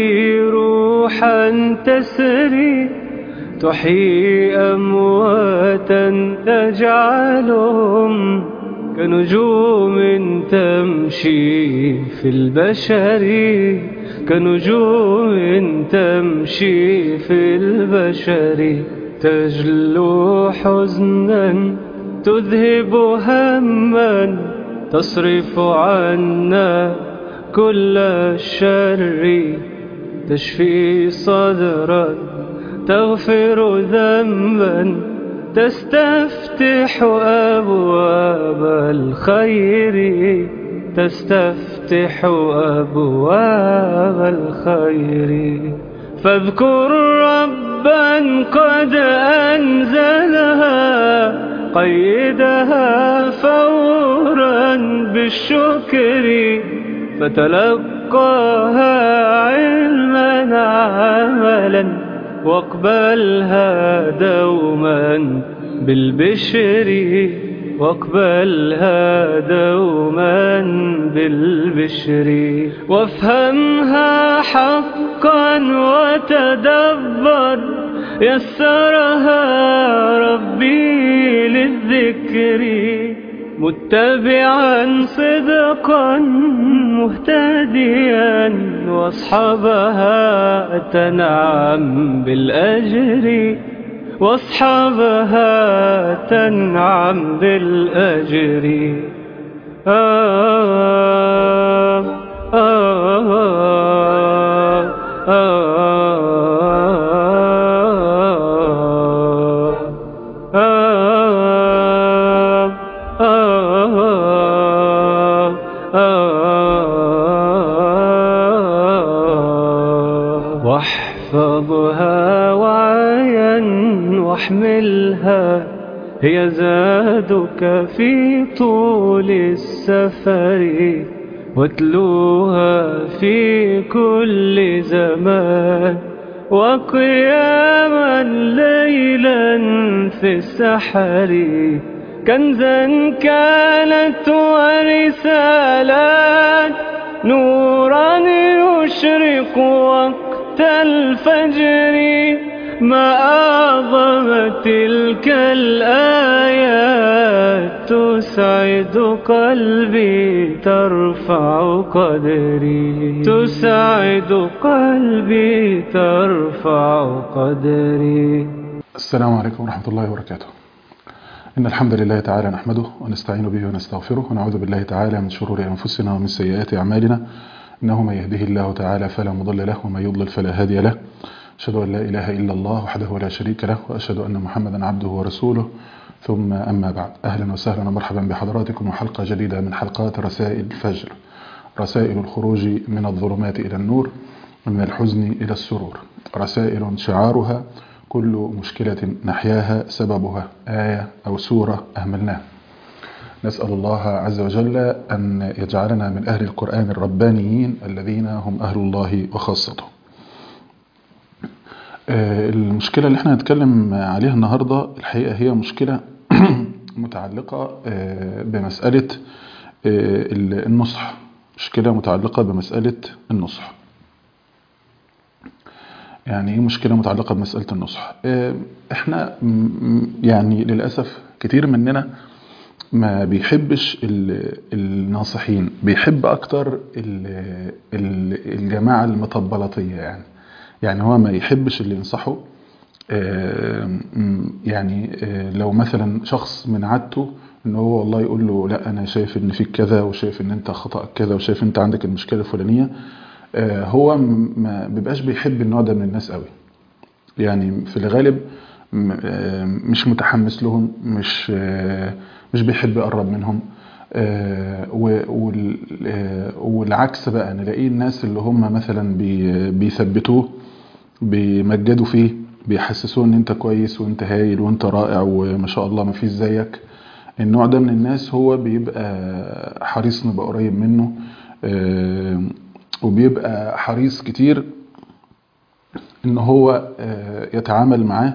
به روحا تسري تحيي أمواتا تجعلهم كنجوم تمشي في البشر كنجوم تمشي في البشر تجلو حزنا تذهب هما تصرف عنا كل الشر تشفي صدرا تغفر ذنبا تستفتح أبواب الخير تستفتح أبواب الخير فاذكر ربا قد أنزلها قيدها فورا بالشكر فتلقاها علما عملا واقبلها دوما بالبشر واقبلها دوما بالبشر وافهمها حقا وتدبر يسرها ربي للذكر متبعا صدقا مهتديا واصحابها تنعم بالأجر واصحابها تنعم بالأجر آه آه آه واحفظها وعيا واحملها هي زادك في طول السفر واتلوها في كل زمان وقياما ليلا في السحر كنزا كانت ورسالات نورا يشرق وقت الفجر ما أعظم تلك الآيات تسعد قلبي ترفع قدري تسعد قلبي ترفع قدري السلام عليكم ورحمة الله وبركاته إن الحمد لله تعالى نحمده ونستعين به ونستغفره ونعوذ بالله تعالى من شرور أنفسنا ومن سيئات أعمالنا إنه من يهده الله تعالى فلا مضل له ومن يضلل فلا هادي له أشهد أن لا إله إلا الله وحده لا شريك له وأشهد أن محمدا عبده ورسوله ثم أما بعد أهلا وسهلا ومرحبا بحضراتكم وحلقة جديدة من حلقات رسائل الفجر رسائل الخروج من الظلمات إلى النور ومن الحزن إلى السرور رسائل شعارها كل مشكلة نحياها سببها آية أو سورة أهملناها نسأل الله عز وجل أن يجعلنا من أهل القرآن الربانيين الذين هم أهل الله وخاصته المشكلة اللي احنا هنتكلم عليها النهاردة الحقيقة هي مشكلة متعلقة بمسألة النصح مشكلة متعلقة بمسألة النصح يعني ايه مشكلة متعلقة بمسألة النصح احنا يعني للأسف كتير مننا ما بيحبش الناصحين بيحب اكتر الجماعة المطبلطية يعني يعني هو ما يحبش اللي ينصحه يعني لو مثلا شخص من عادته ان هو والله يقول له لا انا شايف ان فيك كذا وشايف ان انت خطأك كذا وشايف انت عندك المشكلة الفلانية هو ما بيبقاش بيحب النوع ده من الناس قوي يعني في الغالب مش متحمس لهم مش مش بيحب يقرب منهم والعكس بقى نلاقيه الناس اللي هم مثلا بيثبتوه بيمجدوا فيه بيحسسوه ان انت كويس وانت هايل وانت رائع وما شاء الله ما فيش زيك النوع ده من الناس هو بيبقى حريص نبقى قريب منه وبيبقى حريص كتير ان هو يتعامل معاه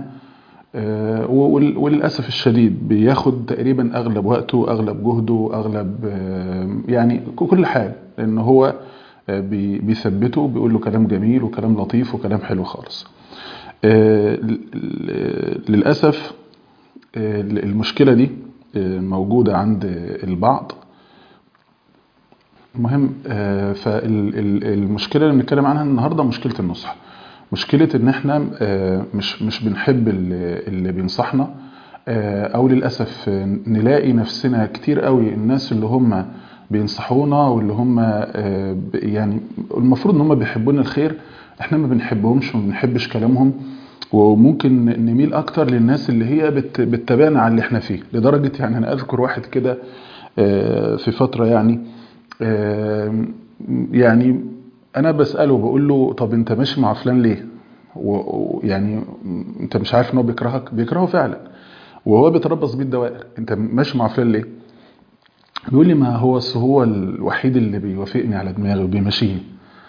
وللأسف الشديد بياخد تقريبا أغلب وقته أغلب جهده أغلب يعني كل حاجة لأن هو آه، بي- بيثبته بيقول له كلام جميل وكلام لطيف وكلام حلو خالص آه، ل- ل- للأسف آه، المشكلة دي آه، موجودة عند البعض المهم فالمشكلة اللي بنتكلم عنها النهاردة مشكلة النصح مشكلة ان احنا آه، مش مش بنحب اللي اللي بينصحنا آه، او للأسف آه، نلاقي نفسنا كتير قوي الناس اللي هم بينصحونا واللي هم آه، ب- يعني المفروض ان هم بيحبونا الخير احنا ما بنحبهمش وما بنحبش كلامهم وممكن نميل اكتر للناس اللي هي بت- بتتابعنا على اللي احنا فيه لدرجة يعني انا اذكر واحد كده آه، في فترة يعني آم، يعني انا بساله بقول له طب انت ماشي مع فلان ليه و- ويعني انت مش عارف ان هو بيكرهك بيكرهه فعلا وهو بيتربص بيه الدوائر انت ماشي مع فلان ليه بيقول لي ما هو أصل هو الوحيد اللي بيوافقني على دماغي وبيمشيني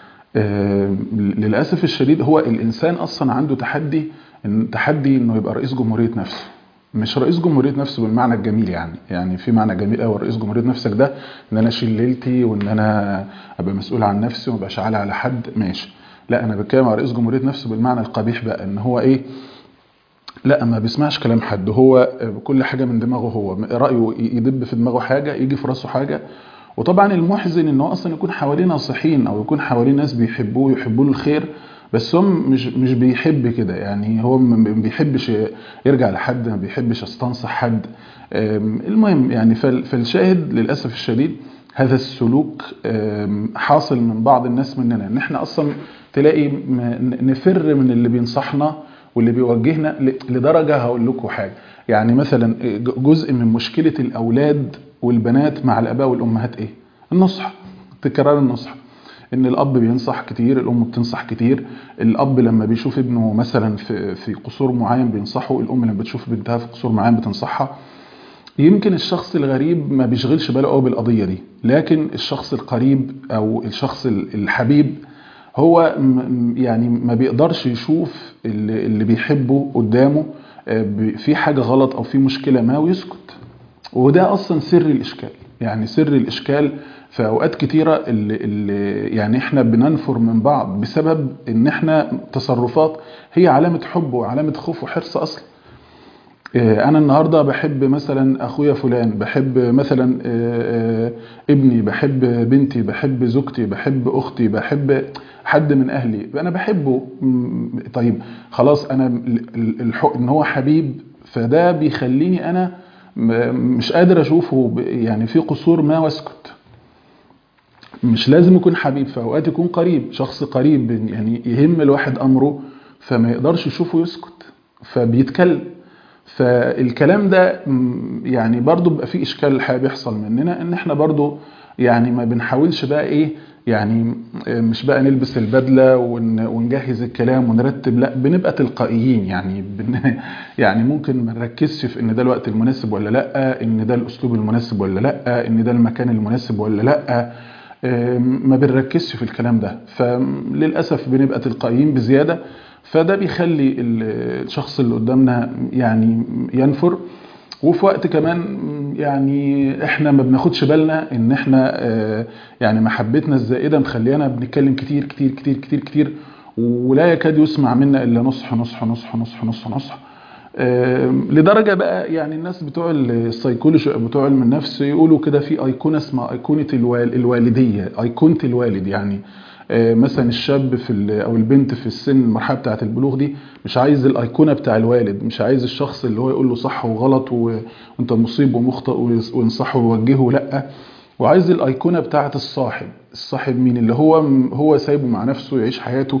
آم، للاسف الشديد هو الانسان اصلا عنده تحدي إن تحدي انه يبقى رئيس جمهوريه نفسه مش رئيس جمهوريه نفسه بالمعنى الجميل يعني يعني في معنى جميل قوي رئيس جمهوريه نفسك ده ان انا اشيل ليلتي وان انا ابقى مسؤول عن نفسي وما ابقاش عالي على حد ماشي لا انا بتكلم على رئيس جمهوريه نفسه بالمعنى القبيح بقى ان هو ايه لا ما بيسمعش كلام حد هو كل حاجه من دماغه هو رايه يدب في دماغه حاجه يجي في راسه حاجه وطبعا المحزن ان هو اصلا يكون حواليه ناصحين او يكون حواليه ناس بيحبوه ويحبوا له الخير بس هو مش مش بيحب كده يعني هو ما بيحبش يرجع لحد ما بيحبش يستنصح حد أم، المهم يعني فال- فالشاهد للاسف الشديد هذا السلوك أم، حاصل من بعض الناس مننا ان احنا اصلا تلاقي م- نفر من اللي بينصحنا واللي بيوجهنا ل- لدرجه هقول لكم حاجه يعني مثلا ج- جزء من مشكله الاولاد والبنات مع الاباء والامهات ايه النصح تكرار النصح ان الاب بينصح كتير الام بتنصح كتير الاب لما بيشوف ابنه مثلا في في قصور معين بينصحه الام لما بتشوف بنتها في قصور معين بتنصحها يمكن الشخص الغريب ما بيشغلش باله قوي بالقضيه دي لكن الشخص القريب او الشخص ال- الحبيب هو م- م- يعني ما بيقدرش يشوف اللي, اللي بيحبه قدامه آه، ب- في حاجه غلط او في مشكله ما ويسكت وده اصلا سر الاشكال يعني سر الاشكال في اوقات كتيره اللي, اللي يعني احنا بننفر من بعض بسبب ان احنا تصرفات هي علامه حب وعلامه خوف وحرص اصلا آه، انا النهارده بحب مثلا اخويا فلان بحب مثلا آه، آه، ابني بحب بنتي بحب زوجتي بحب اختي بحب حد من اهلي انا بحبه م، طيب خلاص انا ال- ال- الحق ان هو حبيب فده بيخليني انا م- مش قادر اشوفه ب- يعني في قصور ما واسكت مش لازم يكون حبيب في اوقات يكون قريب شخص قريب يعني يهم الواحد امره فما يقدرش يشوفه يسكت فبيتكلم فالكلام ده م، يعني برضو بيبقى فيه اشكال الحقيقه بيحصل مننا ان احنا برضو يعني ما بنحاولش بقى ايه يعني مش بقى نلبس البدله ون- ونجهز الكلام ونرتب لا بنبقى تلقائيين يعني بن يعني ممكن ما نركزش في ان ده الوقت المناسب ولا لا ان ده الاسلوب المناسب ولا لا ان ده المكان المناسب ولا لا آم، ما بنركزش في الكلام ده فللاسف بنبقى تلقائيين بزياده فده بيخلي ال- الشخص اللي قدامنا يعني ينفر وفي وقت كمان يعني احنا ما بناخدش بالنا ان احنا آه، يعني محبتنا الزائده مخليانا بنتكلم كتير كتير كتير كتير كتير ولا يكاد يسمع منا الا نصح نصح نصح نصح نصح نصح آم، لدرجه بقى يعني الناس بتوع السيكولوجي بتوع علم النفس يقولوا كده في ايقونه اسمها ايقونه الوال- الوالديه ايقونه الوالد يعني آه، مثلا الشاب في ال- او البنت في السن المرحله بتاعه البلوغ دي مش عايز الايقونه بتاع الوالد مش عايز الشخص اللي هو يقول له صح وغلط و- وانت مصيب ومخطئ ويس- وينصحه ويوجهه لا وعايز الايقونه بتاعه الصاحب الصاحب مين اللي هو هو سايبه مع نفسه يعيش حياته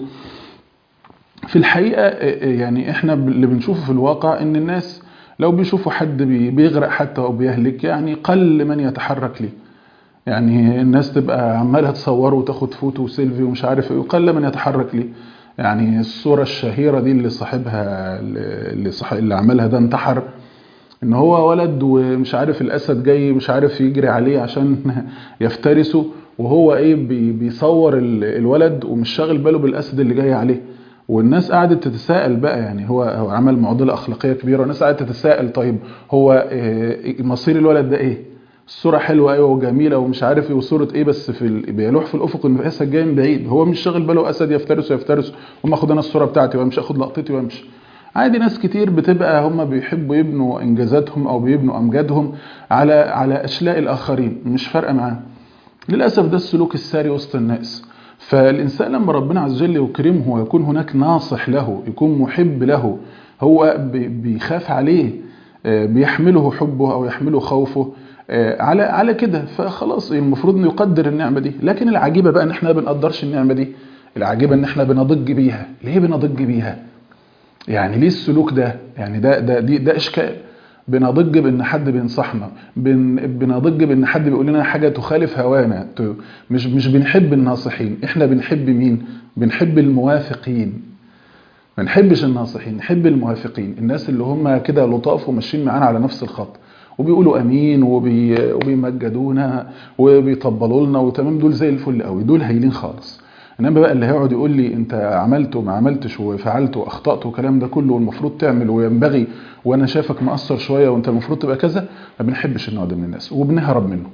في الحقيقة آه، آه، يعني احنا ب- اللي بنشوفه في الواقع ان الناس لو بيشوفوا حد بي- بيغرق حتى او بيهلك يعني قل من يتحرك ليه يعني الناس تبقى عمالة تصوره وتاخد فوتو وسيلفي ومش عارف ايه وقل من يتحرك ليه يعني الصورة الشهيرة دي اللي صاحبها اللي, صح اللي عملها ده انتحر ان هو ولد ومش عارف الاسد جاي مش عارف يجري عليه عشان يفترسه وهو ايه بي- بيصور ال- الولد ومش شاغل باله بالاسد اللي جاي عليه والناس قعدت تتساءل بقى يعني هو هو عمل معضله اخلاقيه كبيره والناس قعدت تتساءل طيب هو إيه مصير الولد ده ايه الصورة حلوة ايوه وجميلة ومش عارف ايه وصورة ايه بس في ال... بيلوح في الافق ان اسد جاي من بعيد هو مش شاغل باله اسد يفترس ويفترس وما اخد انا الصورة بتاعتي وامشي اخد لقطتي وامشي عادي ناس كتير بتبقى هم بيحبوا يبنوا انجازاتهم او بيبنوا امجادهم على على اشلاء الاخرين مش فارقه معاه للاسف ده السلوك الساري وسط الناس فالانسان لما ربنا عز وجل يكرمه ويكون هناك ناصح له يكون محب له هو بيخاف عليه بيحمله حبه او يحمله خوفه على على كده فخلاص المفروض انه يقدر النعمه دي لكن العجيبه بقى ان احنا ما بنقدرش النعمه دي العجيبه ان احنا بنضج بيها ليه بنضج بيها يعني ليه السلوك ده يعني ده ده دي ده اشكال بنضج بان حد بينصحنا بن بنضج بان حد بيقول لنا حاجه تخالف هوانا مش مش بنحب الناصحين احنا بنحب مين بنحب الموافقين ما نحبش الناصحين نحب الموافقين الناس اللي هم كده لطاف وماشيين معانا على نفس الخط وبيقولوا امين وبي وبيمجدونا وبيطبلوا لنا وتمام دول زي الفل قوي دول هايلين خالص انما بقى اللي هيقعد يقول لي انت عملت وما عملتش وفعلت واخطات والكلام ده كله والمفروض تعمل وينبغي وانا شايفك مقصر شويه وانت المفروض تبقى كذا ما بنحبش النوع ده من الناس وبنهرب منه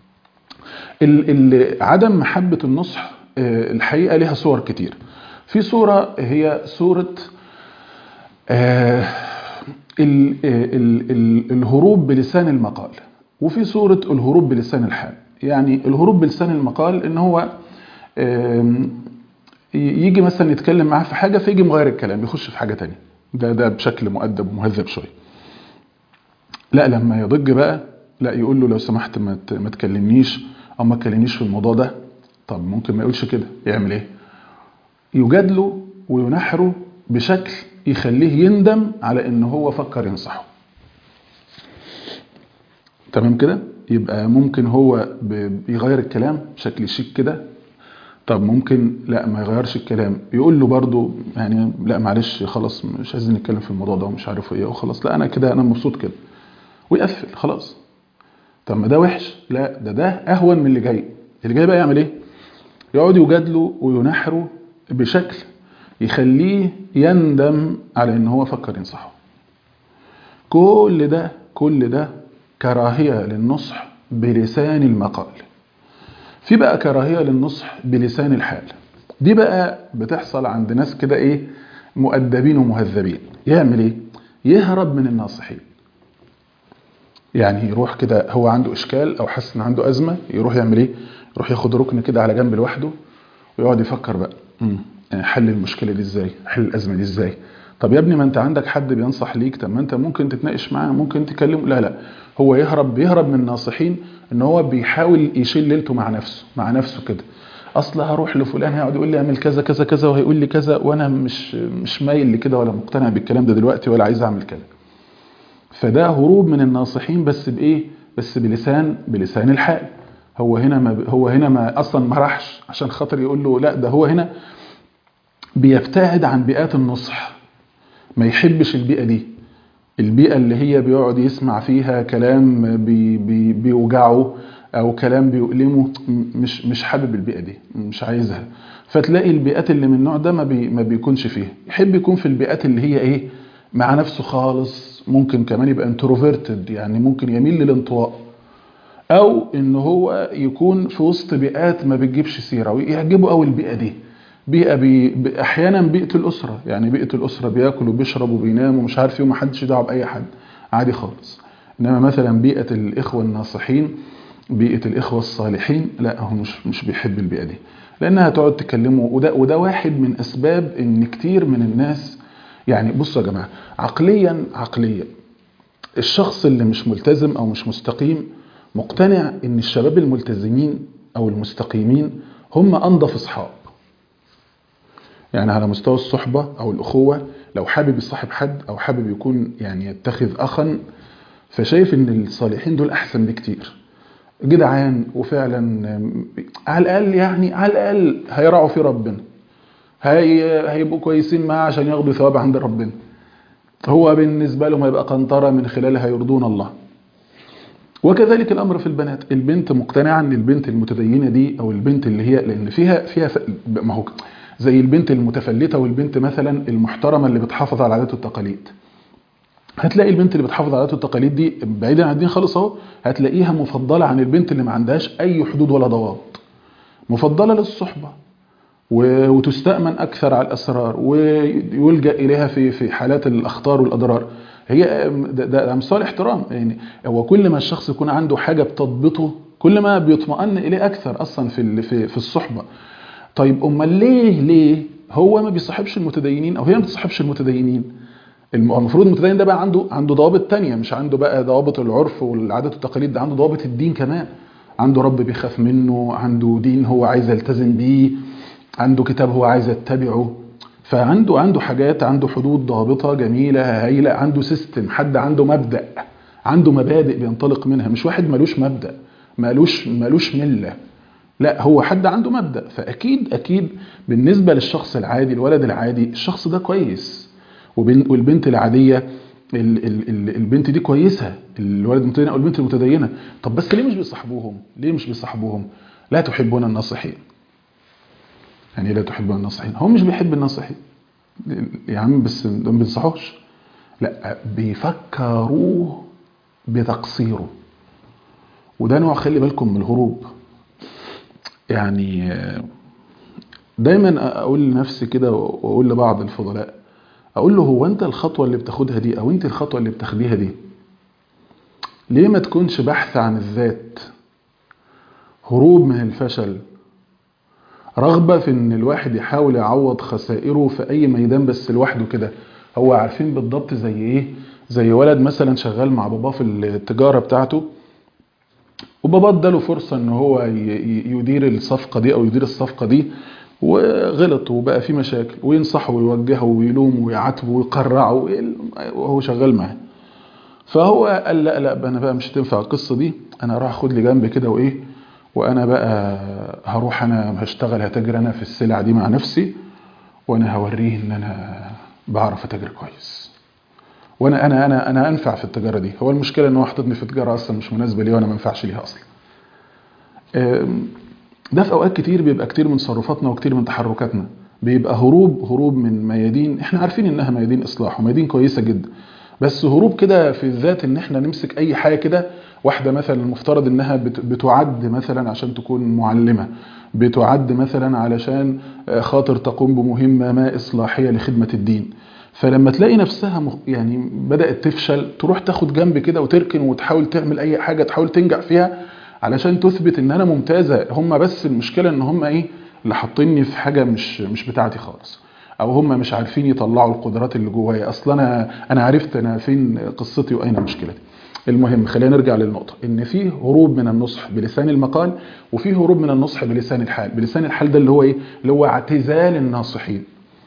ال ال عدم محبه النصح الحقيقه ليها صور كتير في صوره هي صوره ال ال ال الهروب بلسان المقال وفي صوره الهروب بلسان الحال يعني الهروب بلسان المقال ان هو يجي مثلا يتكلم معاه في حاجه فيجي مغير الكلام يخش في حاجه تانية ده ده بشكل مؤدب ومهذب شويه لا لما يضج بقى لا يقول له لو سمحت ما ما تكلمنيش او ما تكلمنيش في الموضوع ده طب ممكن ما يقولش كده يعمل ايه يجادله وينحره بشكل يخليه يندم على ان هو فكر ينصحه تمام كده يبقى ممكن هو بيغير الكلام بشكل شيك كده طب ممكن لا ما يغيرش الكلام يقول له برضو يعني لا معلش خلاص مش عايزين نتكلم في الموضوع ده ومش عارف ايه وخلاص لا انا كده انا مبسوط كده ويقفل خلاص طب ما ده وحش لا ده ده اهون من اللي جاي اللي جاي بقى يعمل ايه يقعد يجادله وينحره بشكل يخليه يندم على ان هو فكر ينصحه كل ده كل ده كراهية للنصح بلسان المقال في بقى كراهية للنصح بلسان الحال دي بقى بتحصل عند ناس كده ايه مؤدبين ومهذبين يعمل ايه يهرب من الناصحين يعني يروح كده هو عنده اشكال او حاسس ان عنده ازمه يروح يعمل ايه يروح ياخد ركن كده على جنب لوحده ويقعد يفكر بقى امم حل المشكله دي ازاي حل الازمه دي ازاي طب يا ابني ما انت عندك حد بينصح ليك طب ما انت ممكن تتناقش معاه ممكن تكلمه لا لا هو يهرب بيهرب من الناصحين ان هو بيحاول يشيل ليلته مع نفسه مع نفسه كده اصل هروح لفلان هيقعد يقول لي اعمل كذا كذا كذا وهيقول لي كذا وانا مش مش مايل لكده ولا مقتنع بالكلام ده دلوقتي ولا عايز اعمل كده فده هروب من الناصحين بس بايه بس بلسان بلسان الحال هو هنا ما هو هنا ما اصلا ما راحش عشان خاطر يقول له لا ده هو هنا بيبتعد عن بيئات النصح ما يحبش البيئه دي البيئه اللي هي بيقعد يسمع فيها كلام بي بي بيوجعه او كلام بيؤلمه مش مش حابب البيئه دي مش عايزها فتلاقي البيئات اللي من النوع ده ما, بي ما بيكونش فيها يحب يكون في البيئات اللي هي ايه مع نفسه خالص ممكن كمان يبقى انتروفيرتد يعني ممكن يميل للانطواء او ان هو يكون في وسط بيئات ما بتجيبش سيره ويعجبه قوي البيئه دي بيئه بي... احيانا بيئه الاسره يعني بيئه الاسره بياكل وبيشرب وبينام ومش عارف ايه ومحدش دعوه باي حد عادي خالص انما مثلا بيئه الاخوه الناصحين بيئه الاخوه الصالحين لا هو مش مش بيحب البيئه دي لانها تقعد تكلمه وده وده واحد من اسباب ان كتير من الناس يعني بصوا يا جماعه عقليا عقليا الشخص اللي مش ملتزم او مش مستقيم مقتنع ان الشباب الملتزمين او المستقيمين هم انضف اصحاب يعني على مستوى الصحبة أو الأخوة لو حابب يصاحب حد أو حابب يكون يعني يتخذ أخا فشايف إن الصالحين دول أحسن بكتير جدعان وفعلا على الأقل يعني على الأقل هيرعوا في ربنا هي هيبقوا كويسين معاه عشان ياخدوا ثواب عند ربنا هو بالنسبة لهم هيبقى قنطرة من خلالها يرضون الله وكذلك الامر في البنات البنت مقتنعه ان البنت المتدينه دي او البنت اللي هي لان فيها فيها ما هو زي البنت المتفلتة والبنت مثلا المحترمة اللي بتحافظ على العادات والتقاليد هتلاقي البنت اللي بتحافظ على العادات والتقاليد دي بعيدا عن الدين خالص اهو هتلاقيها مفضله عن البنت اللي ما عندهاش اي حدود ولا ضوابط مفضله للصحبه و- وتستأمن أكثر على الأسرار ويلجأ إليها في في حالات الأخطار والأضرار هي ده, ده أمثال احترام يعني هو كل ما الشخص يكون عنده حاجة بتضبطه كل ما بيطمئن إليه أكثر أصلا في ال- في في الصحبة طيب أمال ليه ليه هو ما بيصاحبش المتدينين أو هي ما بتصاحبش المتدينين الم- المفروض المتدين ده بقى عنده عنده ضوابط تانية مش عنده بقى ضوابط العرف والعادات والتقاليد ده عنده ضوابط الدين كمان عنده رب بيخاف منه عنده دين هو عايز يلتزم بيه عنده كتاب هو عايز يتبعه فعنده عنده حاجات عنده حدود ضابطة جميلة هايلة عنده سيستم حد عنده مبدأ عنده مبادئ بينطلق منها مش واحد ملوش مبدأ ملوش ملوش ملة لا هو حد عنده مبدأ فأكيد أكيد بالنسبة للشخص العادي الولد العادي الشخص ده كويس وبن- والبنت العادية ال- ال- ال- البنت دي كويسة الولد المتدين أو البنت المتدينة طب بس ليه مش بيصاحبوهم ليه مش بيصاحبوهم لا تحبون الناصحين يعني إيه لا تحبون الناصحين هو مش بيحب الناصحين يا عم بس ما بينصحوش لا بيفكروه بتقصيره وده نوع خلي بالكم من الهروب يعني آه، دايما اقول لنفسي كده واقول لبعض الفضلاء اقول له هو انت الخطوه اللي بتاخدها دي او انت الخطوه اللي بتاخديها دي ليه ما تكونش بحث عن الذات هروب من الفشل رغبة في ان الواحد يحاول يعوض خسائره في اي ميدان بس لوحده كده هو عارفين بالضبط زي ايه زي ولد مثلا شغال مع باباه في التجارة بتاعته وباباه اداله فرصة ان هو ي- ي- يدير الصفقة دي او يدير الصفقة دي وغلط وبقى في مشاكل وينصحه ويوجهه ويلومه ويعاتبه ويقرعه وهو شغال معاه فهو قال لا لا انا بقى مش هتنفع القصه دي انا هروح اخد لي جنب كده وايه وانا بقى هروح انا هشتغل هتاجر انا في السلع دي مع نفسي وانا هوريه ان انا بعرف اتاجر كويس وانا انا انا انا انفع في التجاره دي هو المشكله ان هو حاططني في تجاره اصلا مش مناسبه لي وانا ما ينفعش ليها اصلا أم، ده في اوقات كتير بيبقى كتير من تصرفاتنا وكتير من تحركاتنا بيبقى هروب هروب من ميادين احنا عارفين انها ميادين اصلاح وميادين كويسه جدا بس هروب كده في الذات ان احنا نمسك اي حاجه كده واحده مثلا المفترض انها بت- بتعد مثلا عشان تكون معلمه بتعد مثلا علشان آه، خاطر تقوم بمهمه ما اصلاحيه لخدمه الدين فلما تلاقي نفسها مخ- يعني بدات تفشل تروح تاخد جنب كده وتركن وتحاول تعمل اي حاجه تحاول تنجح فيها علشان تثبت ان انا ممتازه هم بس المشكله ان هم ايه اللي حاطيني في حاجه مش مش بتاعتي خالص او هم مش عارفين يطلعوا القدرات اللي جوايا اصلا انا انا عرفت انا فين قصتي واين مشكلتي المهم خلينا نرجع للنقطة إن في هروب من النصح بلسان المقال وفي هروب من النصح بلسان الحال، بلسان الحال ده اللي هو إيه؟ اللي هو اعتزال الناصحين.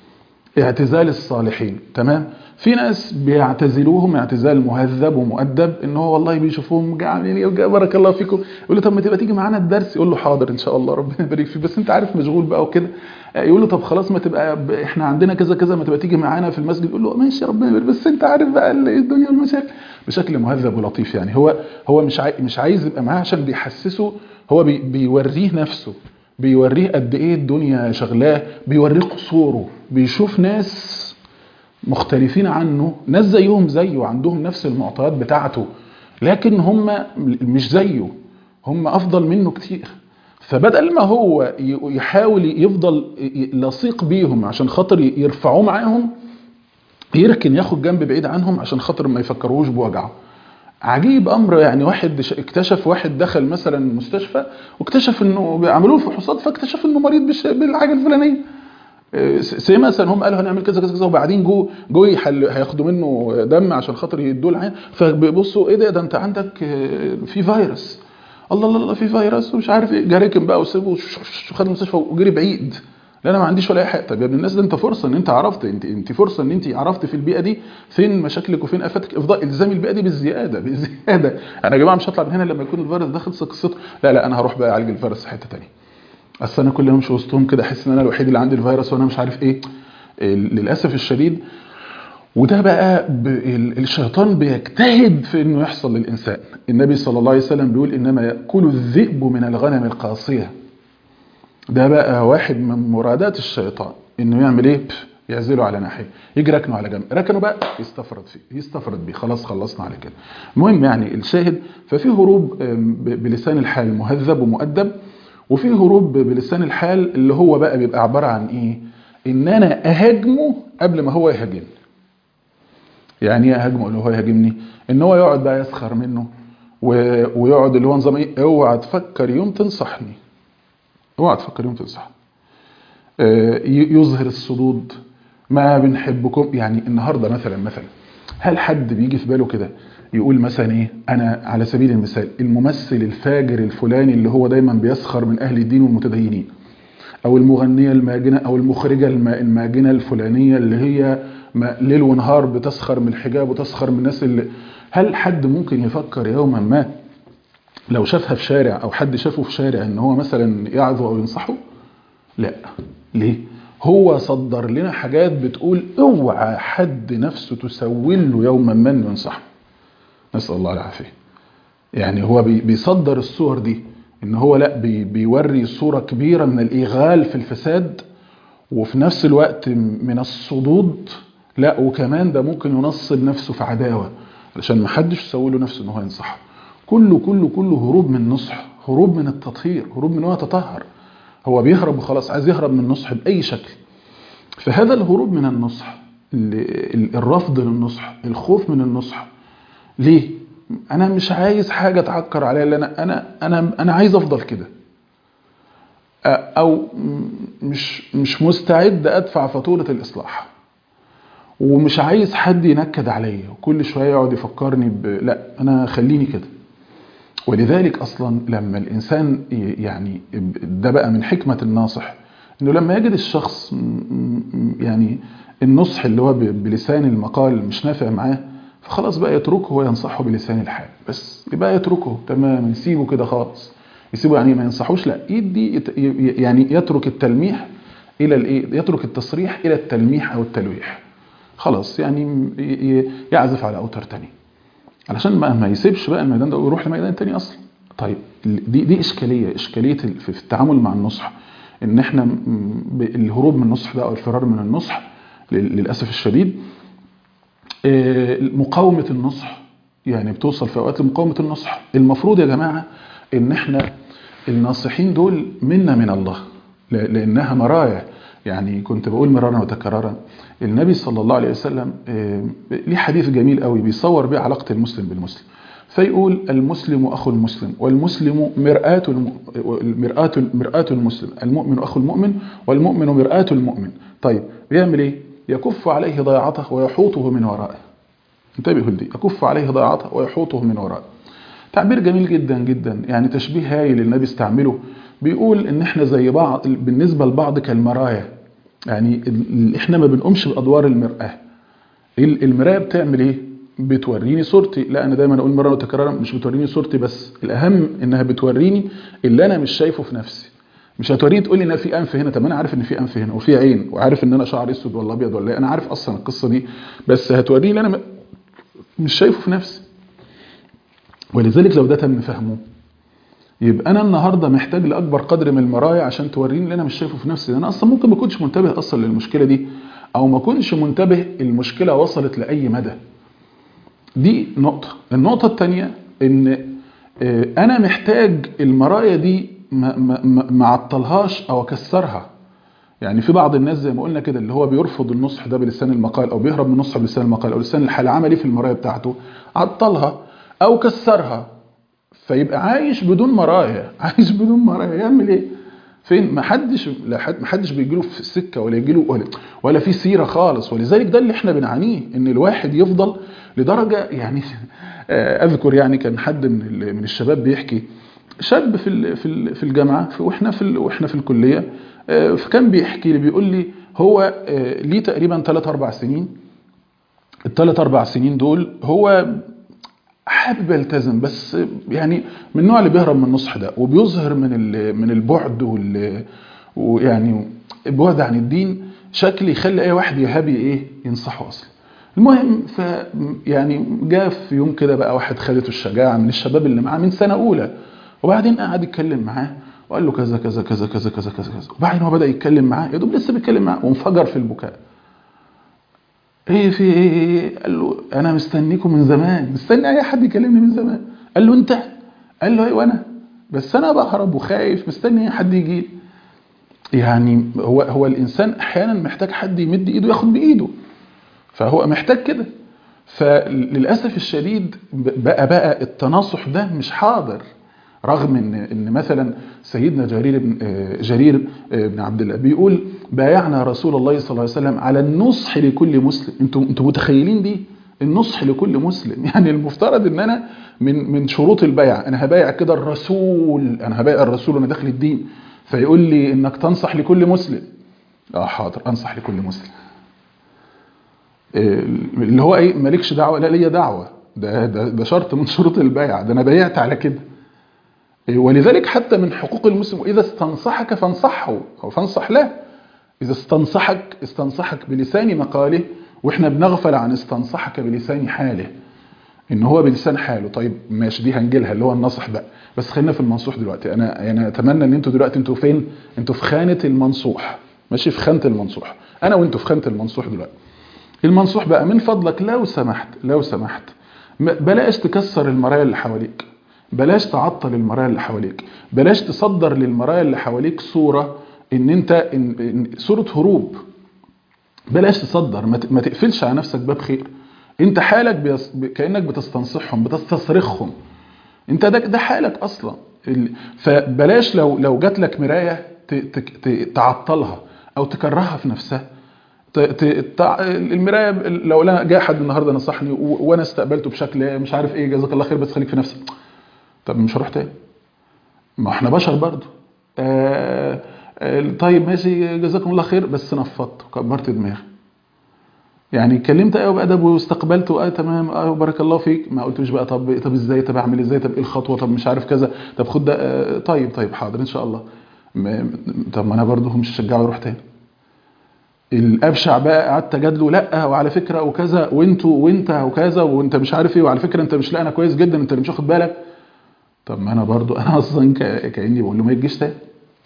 اعتزال الصالحين، تمام؟ في ناس بيعتزلوهم اعتزال مهذب ومؤدب ان هو والله بيشوفوهم عاملين ايه وجا- بارك الله فيكم يقول له طب ما تبقى تيجي معانا الدرس يقول له حاضر ان شاء الله ربنا يبارك فيك بس انت عارف مشغول بقى وكده يقول له طب خلاص ما تبقى ب- احنا عندنا كذا كذا ما تبقى تيجي معانا في المسجد يقول له ماشي ربنا يبارك بس انت عارف بقى ال- الدنيا والمشاكل بشكل مهذب ولطيف يعني هو هو مش عاي مش عايز يبقى معاه عشان بيحسسه هو بي بيوريه نفسه بيوريه قد ايه الدنيا شغلاه بيوريه قصوره بيشوف ناس مختلفين عنه ناس زيهم زيه عندهم نفس المعطيات بتاعته لكن هم مش زيه هم افضل منه كتير فبدل ما هو ي- يحاول يفضل ي- لصيق بيهم عشان خاطر ي- يرفعوه معاهم يركن ياخد جنب بعيد عنهم عشان خاطر ما يفكروش بوجعه عجيب امر يعني واحد ش- اكتشف واحد دخل مثلا مستشفى واكتشف انه بيعملوا له فحوصات فاكتشف انه مريض بالش- بالحاجه الفلانيه زي مثلا هم قالوا هنعمل كذا كذا كذا وبعدين جو جو يحل هياخدوا منه دم عشان خاطر يدوه العين فبيبصوا ايه ده ده انت عندك آه، في فيروس الله الله الله في فيروس ومش عارف ايه جه ركن بقى وسيبه وش- وش- وخد المستشفى وجري بعيد لا انا ما عنديش ولا اي حاجه طب يا ابن الناس ده انت فرصه ان انت عرفت انت انت فرصه ان انت عرفت في البيئه دي فين مشاكلك وفين افاتك افضاء الزام البيئه دي بالزياده بالزياده انا يا جماعه مش هطلع من هنا لما يكون الفيروس ده خلص قصته لا لا انا هروح بقى اعالج الفيروس في حته ثانيه اصل انا كل يوم امشي وسطهم كده احس ان انا الوحيد اللي عندي الفيروس وانا مش عارف ايه ال- للاسف الشديد وده بقى ب- ال- الشيطان بيجتهد في انه يحصل للانسان النبي صلى الله عليه وسلم بيقول انما ياكل الذئب من الغنم القاصيه ده بقى واحد من مرادات الشيطان انه يعمل ايه يعزله على ناحيه يجي ركنه على جنب ركنه بقى يستفرد فيه يستفرد بيه خلاص خلصنا على كده المهم يعني الشاهد ففي هروب بلسان الحال مهذب ومؤدب وفي هروب بلسان الحال اللي هو بقى بيبقى عباره عن ايه ان انا اهاجمه قبل ما هو يهاجمني يعني ايه اهاجمه اللي هو يهاجمني ان هو يقعد بقى يسخر منه ويقعد اللي هو نظام ايه اوعى تفكر يوم تنصحني اوعى تفكر يوم تنصحني يظهر الصدود ما بنحبكم يعني النهارده مثلا مثلا هل حد بيجي في باله كده يقول مثلا ايه انا على سبيل المثال الممثل الفاجر الفلاني اللي هو دايما بيسخر من اهل الدين والمتدينين او المغنيه الماجنه او المخرجه الماجنه الفلانيه اللي هي ليل ونهار بتسخر من الحجاب وتسخر من الناس اللي هل حد ممكن يفكر يوما ما لو شافها في شارع او حد شافه في شارع ان هو مثلا يعظه او ينصحه لا ليه هو صدر لنا حاجات بتقول اوعى حد نفسه تسول له يوما ما انه ينصحه نسال الله العافيه يعني هو بيصدر الصور دي ان هو لا بي بيوري صوره كبيره من الاغال في الفساد وفي نفس الوقت من الصدود لا وكمان ده ممكن ينصب نفسه في عداوه علشان ما حدش يسوي له نفسه ان هو ينصحه كله كله كله هروب من النصح هروب من التطهير هروب من هو يتطهر هو بيهرب وخلاص عايز يهرب من النصح باي شكل فهذا الهروب من النصح الرفض للنصح الخوف من النصح ليه انا مش عايز حاجه تعكر عليا اللي انا انا انا انا عايز افضل كده او مش مش مستعد ادفع فاتوره الاصلاح ومش عايز حد ينكد عليا وكل شويه يقعد يفكرني ب... لا انا خليني كده ولذلك اصلا لما الانسان يعني ده بقى من حكمه الناصح انه لما يجد الشخص يعني النصح اللي هو بلسان المقال مش نافع معاه فخلاص بقى يتركه وينصحه بلسان الحال بس يبقى يتركه تمام يسيبه كده خالص يسيبه يعني ما ينصحوش لا يدي يعني يترك التلميح الى الايه يترك التصريح الى التلميح او التلويح خلاص يعني يعزف على اوتار تاني علشان ما ما يسيبش بقى الميدان ده ويروح لميدان تاني اصلا طيب دي دي اشكاليه اشكاليه في التعامل مع النصح ان احنا الهروب من النصح ده او الفرار من النصح للاسف الشديد مقاومه النصح يعني بتوصل في اوقات لمقاومه النصح المفروض يا جماعه ان احنا الناصحين دول منا من الله لانها مرايا يعني كنت بقول مرارا وتكرارا النبي صلى الله عليه وسلم ليه حديث جميل قوي بيصور بيه علاقه المسلم بالمسلم فيقول المسلم اخو المسلم والمسلم مرآة مرآة مرآة المسلم المؤمن اخو المؤمن والمؤمن مرآة المؤمن طيب بيعمل ايه يكف عليه ضياعته ويحوطه من ورائه انتبهوا لدي يكف عليه ضياعته ويحوطه من ورائه تعبير جميل جدا جدا يعني تشبيه هايل النبي استعمله بيقول ان احنا زي بعض بالنسبه لبعض كالمرايا يعني احنا ما بنقومش بادوار المراه المرايه بتعمل ايه بتوريني صورتي لا انا دايما اقول مره وتكرارا مش بتوريني صورتي بس الاهم انها بتوريني اللي انا مش شايفه في نفسي مش هتوريني تقول لي ان في انف هنا طب انا عارف ان في انف هنا وفي عين وعارف ان انا شعري اسود ولا ابيض ولا ايه انا عارف اصلا القصه دي بس هتوريني اللي انا مش شايفه في نفسي ولذلك لو ده تم فهمه يبقى انا النهارده محتاج لاكبر قدر من المرايا عشان توريني اللي انا مش شايفه في نفسي انا اصلا ممكن ما اكونش منتبه اصلا للمشكله دي او ما اكونش منتبه المشكله وصلت لاي مدى دي نقطه النقطه الثانيه ان انا محتاج المرايا دي ما اعطلهاش او اكسرها يعني في بعض الناس زي ما قلنا كده اللي هو بيرفض النصح ده بلسان المقال او بيهرب من النصح بلسان المقال او لسان الحال عملي في المرايا بتاعته عطلها او كسرها فيبقى عايش بدون مرايا عايش بدون مرايا يعمل ايه فين ما حدش لا حد ما حدش بيجي له في السكه ولا يجي له ولا, ولا في سيره خالص ولذلك ده اللي احنا بنعانيه ان الواحد يفضل لدرجه يعني اذكر يعني كان حد من من الشباب بيحكي شاب في في في الجامعه واحنا في واحنا في الكليه فكان بيحكي لي بيقول لي هو ليه تقريبا 3 4 سنين الثلاث اربع سنين دول هو حابب يلتزم بس يعني من النوع اللي بيهرب من النصح ده وبيظهر من من البعد وال ويعني البعد عن الدين شكل يخلي اي واحد يهابي ايه ينصحه اصلا المهم ف يعني جاء في يوم كده بقى واحد خدته الشجاعه من الشباب اللي معاه من سنه اولى وبعدين قعد يتكلم معاه وقال له كذا كذا كذا كذا كذا كذا كذا وبعدين هو بدا يتكلم معاه يا دوب لسه بيتكلم معاه وانفجر في البكاء ايه في ايه قال له انا مستنيكم من زمان مستني اي حد يكلمني من زمان قال له انت قال له ايوه انا بس انا بهرب وخايف مستني اي حد يجي يعني هو هو الانسان احيانا محتاج حد يمد ايده ياخد بايده فهو محتاج كده فللاسف الشديد بقى بقى التناصح ده مش حاضر رغم ان ان مثلا سيدنا جرير بن جرير بن عبد الله بيقول بايعنا رسول الله صلى الله عليه وسلم على النصح لكل مسلم انتوا انتوا متخيلين دي النصح لكل مسلم يعني المفترض ان انا من من شروط البيع انا هبايع كده الرسول انا هبايع الرسول وانا داخل الدين فيقول لي انك تنصح لكل مسلم اه حاضر انصح لكل مسلم اللي هو ايه مالكش دعوه لا ليا دعوه ده ده ده شرط من شروط البيع ده انا بايعت على كده ولذلك حتى من حقوق المسلم إذا استنصحك فانصحه أو فانصح له إذا استنصحك استنصحك بلسان مقاله وإحنا بنغفل عن استنصحك بلسان حاله إن هو بلسان حاله طيب ماشي دي هنجيلها اللي هو النصح بقى بس خلينا في المنصوح دلوقتي أنا يعني أتمنى إن أنتوا دلوقتي أنتوا فين؟ أنتوا في خانة المنصوح ماشي في خانة المنصوح أنا وأنتوا في خانة المنصوح دلوقتي المنصوح بقى من فضلك لو سمحت لو سمحت بلاش تكسر المرايا اللي حواليك بلاش تعطل المرايا اللي حواليك بلاش تصدر للمرايا اللي حواليك صورة ان انت إن إن صورة هروب بلاش تصدر ما تقفلش على نفسك باب خير انت حالك بيص... كأنك بتستنصحهم بتستصرخهم انت ده, ده حالك اصلا فبلاش لو لو جات لك مراية ت... ت... تعطلها او تكرهها في نفسها ت... ت... المرايه لو لا جاء حد النهارده نصحني و... وانا استقبلته بشكل مش عارف ايه جزاك الله خير بس خليك في نفسك طب مش هروح تاني ما احنا بشر برضو آه آه طيب ماشي جزاكم الله خير بس نفضت وكبرت دماغي يعني اتكلمت ايوه بادب واستقبلت اه تمام اه بارك الله فيك ما قلتش بقى طب طب ازاي طب اعمل ازاي طب ايه الخطوه طب مش عارف كذا طب خد ده آه طيب طيب حاضر ان شاء الله طب ما انا برضو مش هشجعه يروح تاني الابشع بقى قعدت اجادله لا وعلى فكره وكذا وانتوا وانت وكذا وانت مش عارف ايه وعلى فكره انت مش لا انا كويس جدا انت مش واخد بالك طب ما انا برضو انا اصلا كاني بقول له ما يجيش تاني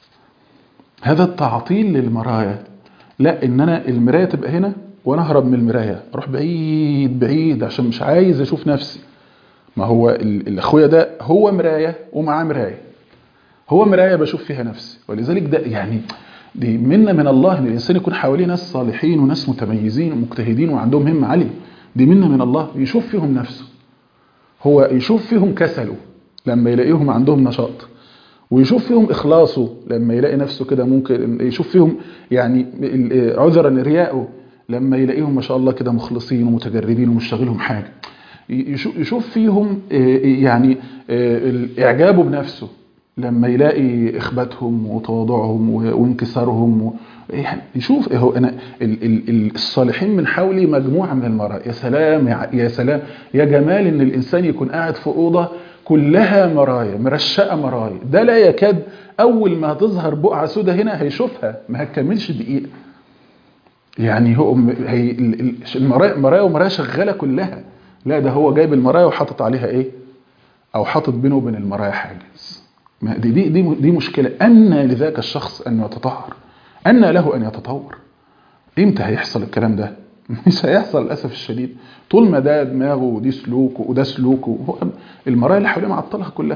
هذا التعطيل للمرايا لا ان انا المرايه تبقى هنا وانا اهرب من المرايه اروح بعيد بعيد عشان مش عايز اشوف نفسي ما هو الاخويا ده هو مرايه ومعاه مرايه هو مرايه بشوف فيها نفسي ولذلك ده يعني دي منا من الله ان الانسان يكون حواليه ناس صالحين وناس متميزين ومجتهدين وعندهم همه عاليه دي منا من الله يشوف فيهم نفسه هو يشوف فيهم كسله لما يلاقيهم عندهم نشاط ويشوف فيهم إخلاصه لما يلاقي نفسه كده ممكن يشوف فيهم يعني عذرا رياءه لما يلاقيهم ما شاء الله كده مخلصين ومتجردين ومش شاغلهم حاجة يشوف فيهم يعني إعجابه بنفسه لما يلاقي إخباتهم وتواضعهم وانكسارهم يعني يشوف هو أنا الصالحين من حولي مجموعة من المرأة يا سلام يا سلام يا جمال إن الإنسان يكون قاعد في أوضة كلها مرايا مرشقه مرايا ده لا يكاد اول ما تظهر بقعه سودة هنا هيشوفها ما هتكملش دقيقه يعني هو هي المرايا مرايا ومرايا شغاله كلها لا ده هو جايب المرايا وحاطط عليها ايه او حاطط بينه وبين المرايا حاجز دي دي دي, دي مشكله ان لذاك الشخص ان يتطهر ان له ان يتطور امتى هيحصل الكلام ده مش هيحصل للاسف الشديد طول ما ده دماغه ودي سلوكه وده سلوكه المرايا اللي حواليه معطلها كلها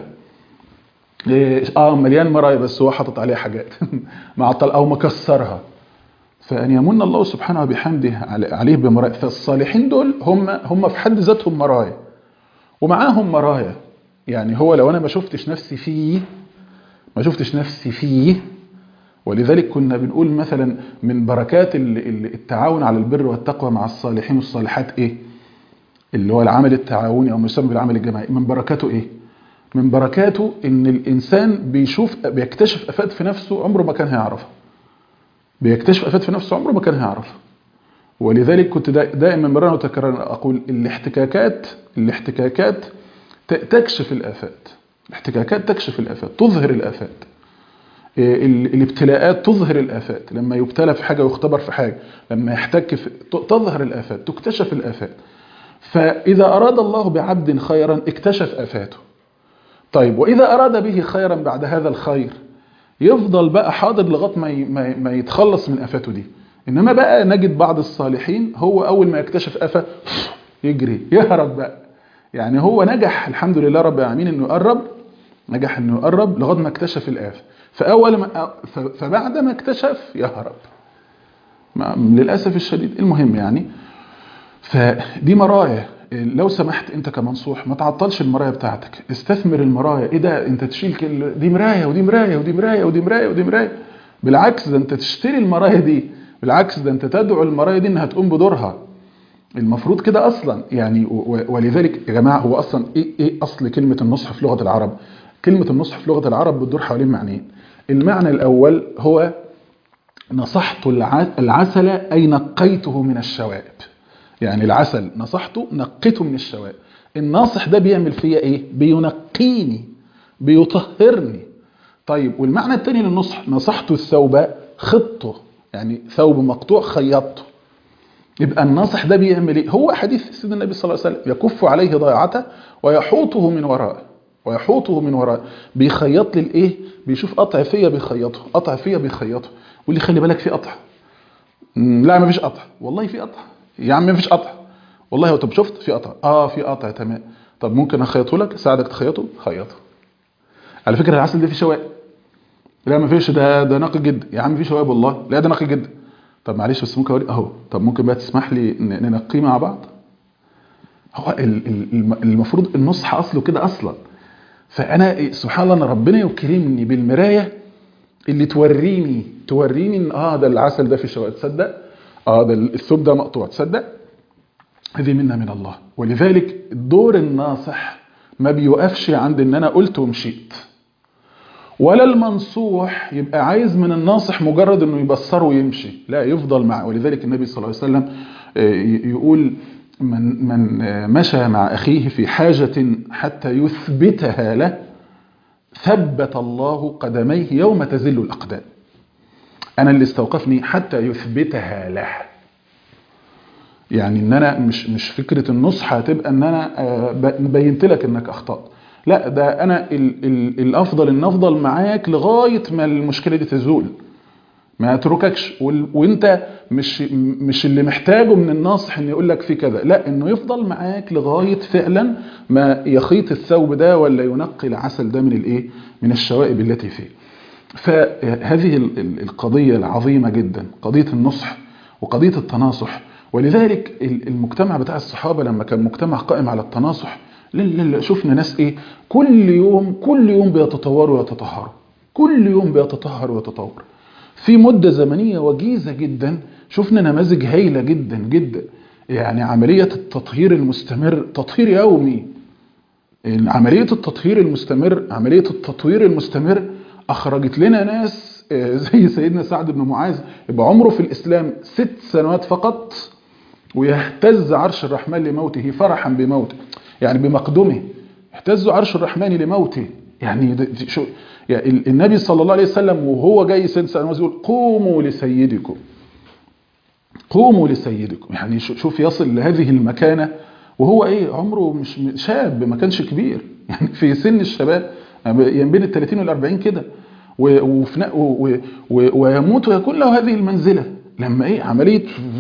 اه مليان مرايا بس هو حاطط عليها حاجات معطل او مكسرها فان يمن الله سبحانه وبحمده عليه بمرايا فالصالحين دول هم هم في حد ذاتهم مرايا ومعاهم مرايا يعني هو لو انا ما شفتش نفسي فيه ما شفتش نفسي فيه ولذلك كنا بنقول مثلا من بركات التعاون على البر والتقوى مع الصالحين والصالحات ايه اللي هو العمل التعاوني او يسمى بالعمل الجماعي من بركاته ايه من بركاته ان الانسان بيشوف بيكتشف افات في نفسه عمره ما كان هيعرفها بيكتشف افات في نفسه عمره ما كان هيعرفها ولذلك كنت دائما مرة وتكرر اقول الاحتكاكات الاحتكاكات تكشف الافات الاحتكاكات تكشف الافات تظهر الافات الابتلاءات تظهر الآفات لما يبتلى في حاجة ويختبر في حاجة لما يحتك في تظهر الآفات تكتشف الآفات فإذا أراد الله بعبد خيرا اكتشف آفاته طيب وإذا أراد به خيرا بعد هذا الخير يفضل بقى حاضر لغايه ما ما يتخلص من آفاته دي انما بقى نجد بعض الصالحين هو اول ما يكتشف قفا يجري يهرب بقى يعني هو نجح الحمد لله رب العالمين انه يقرب نجح انه يقرب لغايه ما اكتشف الآفة فاول ما فبعد ما اكتشف يهرب للاسف الشديد المهم يعني فدي مرايا لو سمحت انت كمنصوح ما تعطلش المرايه بتاعتك استثمر المرايه ايه ده انت تشيل كل دي مرايه ودي مرايه ودي مرايه ودي مرايه ودي مرايه بالعكس ده انت تشتري المرايه دي بالعكس ده انت تدعو المرايه دي انها تقوم بدورها المفروض كده اصلا يعني ولذلك يا جماعه هو اصلا ايه ايه اصل كلمه النصح في لغه العرب كلمه النصح في لغه العرب بتدور حوالين معنيين المعنى الاول هو نصحت العسل اي نقيته من الشوائب يعني العسل نصحته نقيته من الشوائب الناصح ده بيعمل فيا ايه بينقيني بيطهرني طيب والمعنى الثاني للنصح نصحت الثوب خطه يعني ثوب مقطوع خيطته يبقى الناصح ده بيعمل ايه هو حديث سيدنا النبي صلى الله عليه وسلم يكف عليه ضيعته ويحوطه من ورائه ويحوطه من ورائه بيخيط لي الايه بيشوف قطع فيا بيخيطه قطع فيا بيخيطه واللي خلي بالك في قطع لا ما فيش قطع والله في قطع يا عم ما فيش قطع والله هو طب شفت في قطع اه في قطع تمام طب ممكن اخيطه لك اساعدك تخيطه خيطه على فكره العسل ده فيه شوائب لا ما فيش ده ده نقي جدا يا عم في شوائب والله لا ده نقي جدا طب معلش بس ممكن اوري اهو طب ممكن بقى تسمح لي ننقيه مع بعض هو المفروض النصح اصله كده اصلا فانا سبحان الله ان ربنا يكرمني بالمرايه اللي توريني توريني ان اه ده العسل ده في شوائب تصدق اه ده الثوب ده مقطوع تصدق هذه منا من الله ولذلك دور الناصح ما بيوقفش عند ان انا قلت ومشيت ولا المنصوح يبقى عايز من الناصح مجرد انه يبصره ويمشي لا يفضل معه ولذلك النبي صلى الله عليه وسلم يقول من من مشى مع اخيه في حاجه حتى يثبتها له ثبت الله قدميه يوم تزل الاقدام انا اللي استوقفني حتى يثبتها له يعني ان انا مش مش فكره النصح هتبقى ان انا بينت لك انك اخطات لا ده انا ال ال الافضل ان افضل معاك لغايه ما المشكله دي تزول ما اترككش وانت مش مش اللي محتاجه من الناصح ان يقول لك في كذا لا انه يفضل معاك لغايه فعلا ما يخيط الثوب ده ولا ينقي العسل ده من الايه من الشوائب التي فيه فهذه القضيه العظيمه جدا قضيه النصح وقضيه التناصح ولذلك المجتمع بتاع الصحابه لما كان مجتمع قائم على التناصح لا شفنا ناس ايه كل يوم كل يوم بيتطوروا ويتطهروا كل يوم بيتطهر ويتطور في مدة زمنية وجيزة جدا شفنا نماذج هايلة جدا جدا يعني عملية التطهير المستمر تطهير يومي عملية التطهير المستمر عملية التطوير المستمر أخرجت لنا ناس زي سيدنا سعد بن معاذ يبقى عمره في الإسلام ست سنوات فقط ويهتز عرش الرحمن لموته فرحا بموته يعني بمقدمه اهتز عرش الرحمن لموته يعني شو يعني النبي صلى الله عليه وسلم وهو جاي سيدنا سعد يقول قوموا لسيدكم قوموا لسيدكم يعني شوف يصل لهذه المكانة وهو ايه عمره مش شاب ما كانش كبير يعني في سن الشباب يعني بين ال 30 وال 40 كده ويموت ويكون له هذه المنزلة لما ايه عملية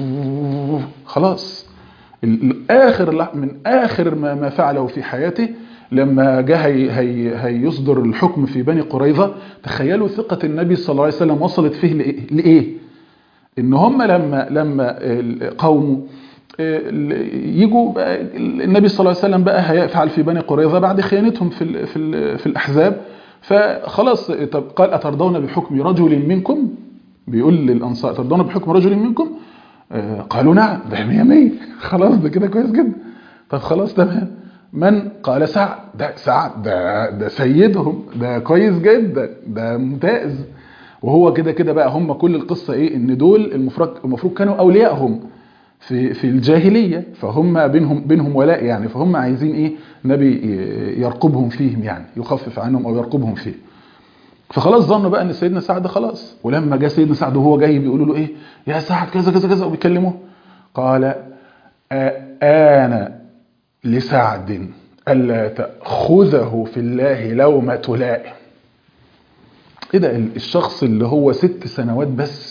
خلاص اخر من اخر ما, ما فعله في حياته لما جاء هي هي هيصدر الحكم في بني قريظة تخيلوا ثقة النبي صلى الله عليه وسلم وصلت فيه لإيه إن هم لما لما قومه يجوا النبي صلى الله عليه وسلم بقى هيفعل في بني قريظة بعد خيانتهم في ال في ال في الأحزاب فخلاص طب قال أترضون بحكم رجل منكم بيقول للأنصار أترضون بحكم رجل منكم قالوا نعم ده مية مية خلاص ده كده كويس جدا طب خلاص تمام من قال سعد ده سعد ده, ده سيدهم ده كويس جدا ده ممتاز وهو كده كده بقى هم كل القصة ايه ان دول المفروض المفروض كانوا اوليائهم في في الجاهلية فهم بينهم بينهم ولاء يعني فهم عايزين ايه نبي يرقبهم فيهم يعني يخفف عنهم او يرقبهم فيه فخلاص ظنوا بقى ان سيدنا سعد خلاص ولما جاء سيدنا سعد وهو جاي بيقولوا له ايه يا سعد كذا كذا كذا وبيكلموه قال انا لسعد الا تاخذه في الله لومه لائم ايه ده الشخص اللي هو ست سنوات بس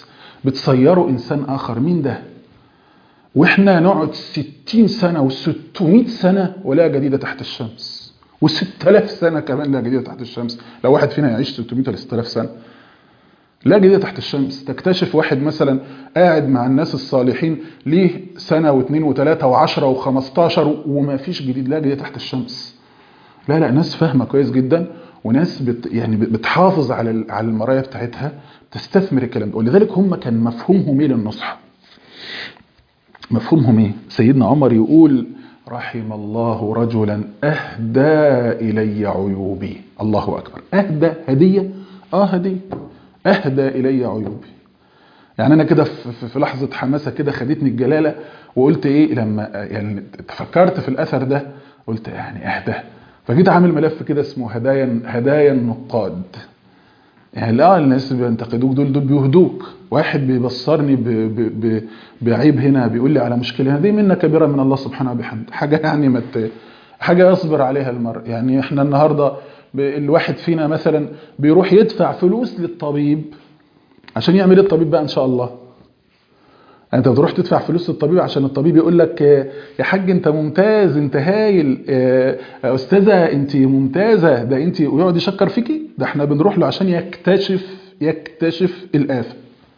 بتصيره انسان اخر مين ده واحنا نقعد 60 سنه و600 سنه ولا جديده تحت الشمس و6000 سنه كمان لا جديده تحت الشمس لو واحد فينا يعيش 600 ولا 6000 سنه لا جديده تحت الشمس تكتشف واحد مثلا قاعد مع الناس الصالحين ليه سنه واثنين وثلاثه وعشرة وخمستاشر وما فيش جديد لا جديده تحت الشمس لا لا ناس فاهمه كويس جدا وناس بت يعني بتحافظ على على المرايا بتاعتها تستثمر الكلام ده ولذلك هم كان مفهومهم ايه للنصح مفهومهم ايه سيدنا عمر يقول رحم الله رجلا اهدى الي عيوبي الله اكبر اهدى هديه اه هديه اهدى الي عيوبي يعني انا كده في, في لحظه حماسه كده خدتني الجلاله وقلت ايه لما يعني تفكرت في الاثر ده قلت يعني اهدى فجيت عامل ملف كده اسمه هدايا هدايا النقاد يعني لا الناس اللي بينتقدوك دول دول بيهدوك واحد بيبصرني ب ب ب بعيب هنا بيقول لي على مشكله هنا دي منه كبيره من الله سبحانه وبحمده حاجه يعني مت حاجه يصبر عليها المرء يعني احنا النهارده الواحد فينا مثلا بيروح يدفع فلوس للطبيب عشان يعمل ايه الطبيب بقى ان شاء الله انت بتروح تدفع فلوس للطبيب عشان الطبيب يقول لك يا حاج انت ممتاز انت هايل يا استاذه انت ممتازه ده انت ويقعد يشكر فيكي ده احنا بنروح له عشان يكتشف يكتشف الافه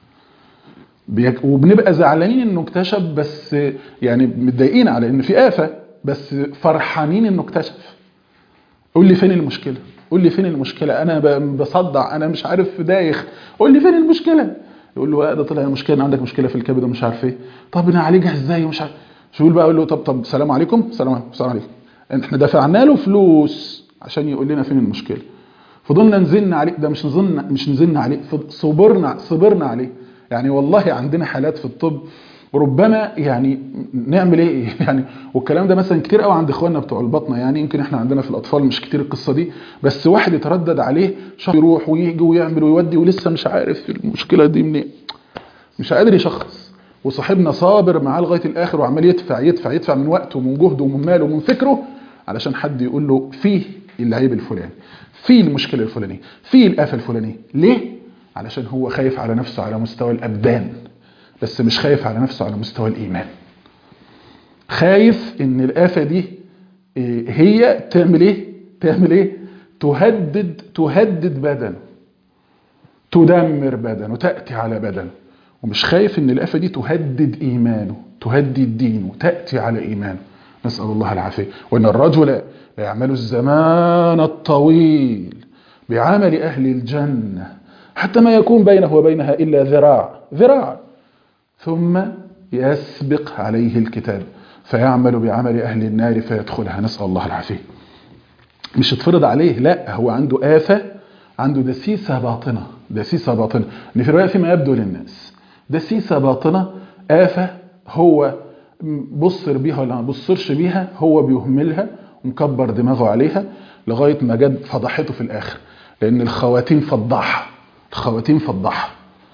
وبنبقى زعلانين انه اكتشف بس يعني متضايقين على ان في افه بس فرحانين انه اكتشف قول لي فين المشكله قول لي فين المشكله انا بصدع انا مش عارف دايخ قول لي فين المشكله يقول له ده طلع المشكله عندك مشكله في الكبد ومش عارف ايه طب نعالجها ازاي ومش عارف شو يقول بقى يقول له طب طب السلام عليكم السلام عليكم السلام عليكم احنا دفعنا له فلوس عشان يقول لنا فين المشكله فضلنا نزن عليه ده مش نزلنا مش نزلنا عليه صبرنا صبرنا عليه يعني والله عندنا حالات في الطب ربما يعني نعمل ايه يعني والكلام ده مثلا كتير قوي عند اخواننا بتوع البطنه يعني يمكن احنا عندنا في الاطفال مش كتير القصه دي بس واحد يتردد عليه شهر يروح ويجي ويعمل ويودي ولسه مش عارف المشكله دي منين مش قادر يشخص وصاحبنا صابر معاه لغايه الاخر وعمال يدفع يدفع يدفع من وقته ومن جهده ومن ماله ومن فكره علشان حد يقول له فيه العيب الفلاني فيه المشكله الفلانيه فيه الافه الفلانيه ليه علشان هو خايف على نفسه على مستوى الابدان بس مش خايف على نفسه على مستوى الإيمان خايف ان الآفة دي هي تعمل ايه تعمل ايه تهدد تهدد بدنه تدمر بدنه تأتي على بدنه ومش خايف ان الآفة دي تهدد إيمانه تهدد دينه تأتي على إيمانه نسأل الله العافية وأن الرجل يعمل الزمان الطويل بعمل أهل الجنة حتى ما يكون بينه وبينها إلا ذراع ذراع ثم يسبق عليه الكتاب فيعمل بعمل أهل النار فيدخلها نسأل الله العافية مش اتفرض عليه لا هو عنده آفة عنده دسيسة باطنة دسيسة باطنة ان في رواية فيما يبدو للناس دسيسة باطنة آفة هو بصر بيها ولا ما بصرش بيها هو بيهملها ومكبر دماغه عليها لغاية ما جد فضحته في الآخر لأن الخواتيم فضحها الخواتيم فضحها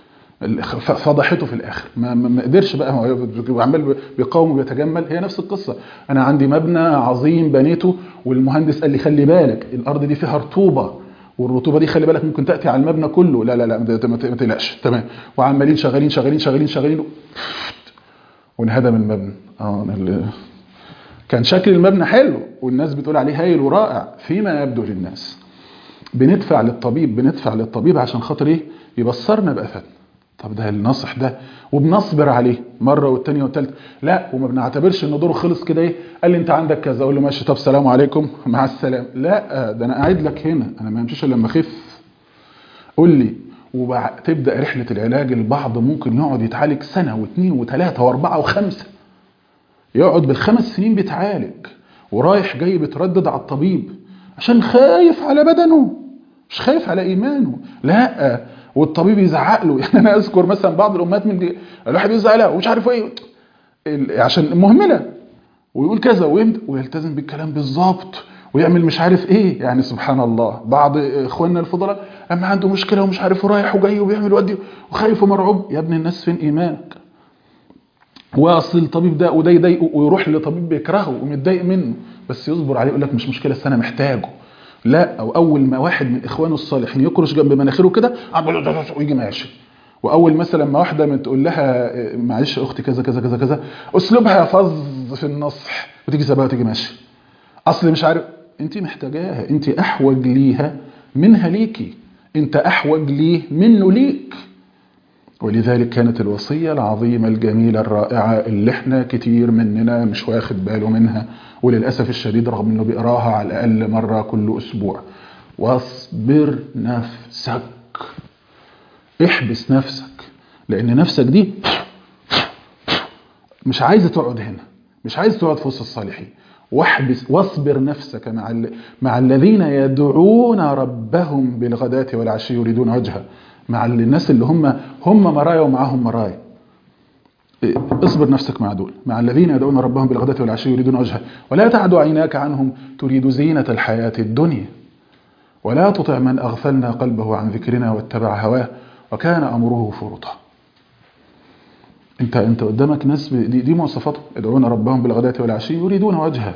فضحته في الاخر ما, ما قدرش بقى هو عمال بيقاوم وبيتجمل هي نفس القصه انا عندي مبنى عظيم بنيته والمهندس قال لي خلي بالك الارض دي فيها رطوبه والرطوبه دي خلي بالك ممكن تاتي على المبنى كله لا لا لا ما تقلقش تمام وعمالين شغالين شغالين شغالين شغالين وانهدم المبنى اه كان شكل المبنى حلو والناس بتقول عليه هايل ورائع فيما يبدو للناس بندفع للطبيب بندفع للطبيب عشان خاطر ايه يبصرنا بآفاتنا طب ده النصح ده وبنصبر عليه مره والثانيه والثالثه لا وما بنعتبرش ان دوره خلص كده ايه قال لي انت عندك كذا اقول له ماشي طب سلام عليكم مع السلامه لا ده انا قاعد لك هنا انا ما امشيش الا لما اخف قول لي وتبدا رحله العلاج البعض ممكن يقعد يتعالج سنه واثنين وثلاثه واربعه وخمسه يقعد بالخمس سنين بيتعالج ورايح جاي بيتردد على الطبيب عشان خايف على بدنه مش خايف على ايمانه لا والطبيب يزعق له يعني انا اذكر مثلا بعض الامهات من دي الواحد يزعق لها ومش عارف ايه عشان مهمله ويقول كذا ويلتزم بالكلام بالظبط ويعمل مش عارف ايه يعني سبحان الله بعض اخواننا الفضلاء اما عنده مشكله ومش عارف ورايح وجاي وبيعمل ودي وخايف ومرعوب يا ابن الناس فين ايمانك واصل الطبيب ده وده يضايقه ويروح لطبيب بيكرهه ومتضايق منه بس يصبر عليه يقول لك مش مشكله السنه محتاجه لا او اول ما واحد من اخوانه الصالحين يكرش جنب مناخيره كده ويجي ماشي واول مثلا ما واحده ما تقول لها آه، معلش يا اختي كذا كذا كذا كذا اسلوبها فظ في النصح وتيجي سابها وتيجي ماشيه اصل مش عارف انت محتاجاها انت احوج ليها منها ليكي انت احوج ليه منه ليك ولذلك كانت الوصية العظيمة الجميلة الرائعة اللي احنا كتير مننا مش واخد باله منها وللأسف الشديد رغم انه بيقراها على الأقل مرة كل أسبوع واصبر نفسك احبس نفسك لأن نفسك دي مش عايزة تقعد هنا مش عايز تقعد في وسط الصالحين واحبس واصبر نفسك مع ال... مع الذين يدعون ربهم بالغداة والعشي يريدون وجهه مع الناس اللي هم هم مرايا ومعاهم مرايا إيه، اصبر نفسك مع دول مع الذين يدعون ربهم بالغداة والعشي يريدون وجهه ولا تعد عيناك عنهم تريد زينة الحياة الدنيا ولا تطع من أغفلنا قلبه عن ذكرنا واتبع هواه وكان أمره فرطا انت انت قدامك ناس ب- دي, دي مواصفاتهم يدعون ربهم بالغداة والعشي يريدون وجهه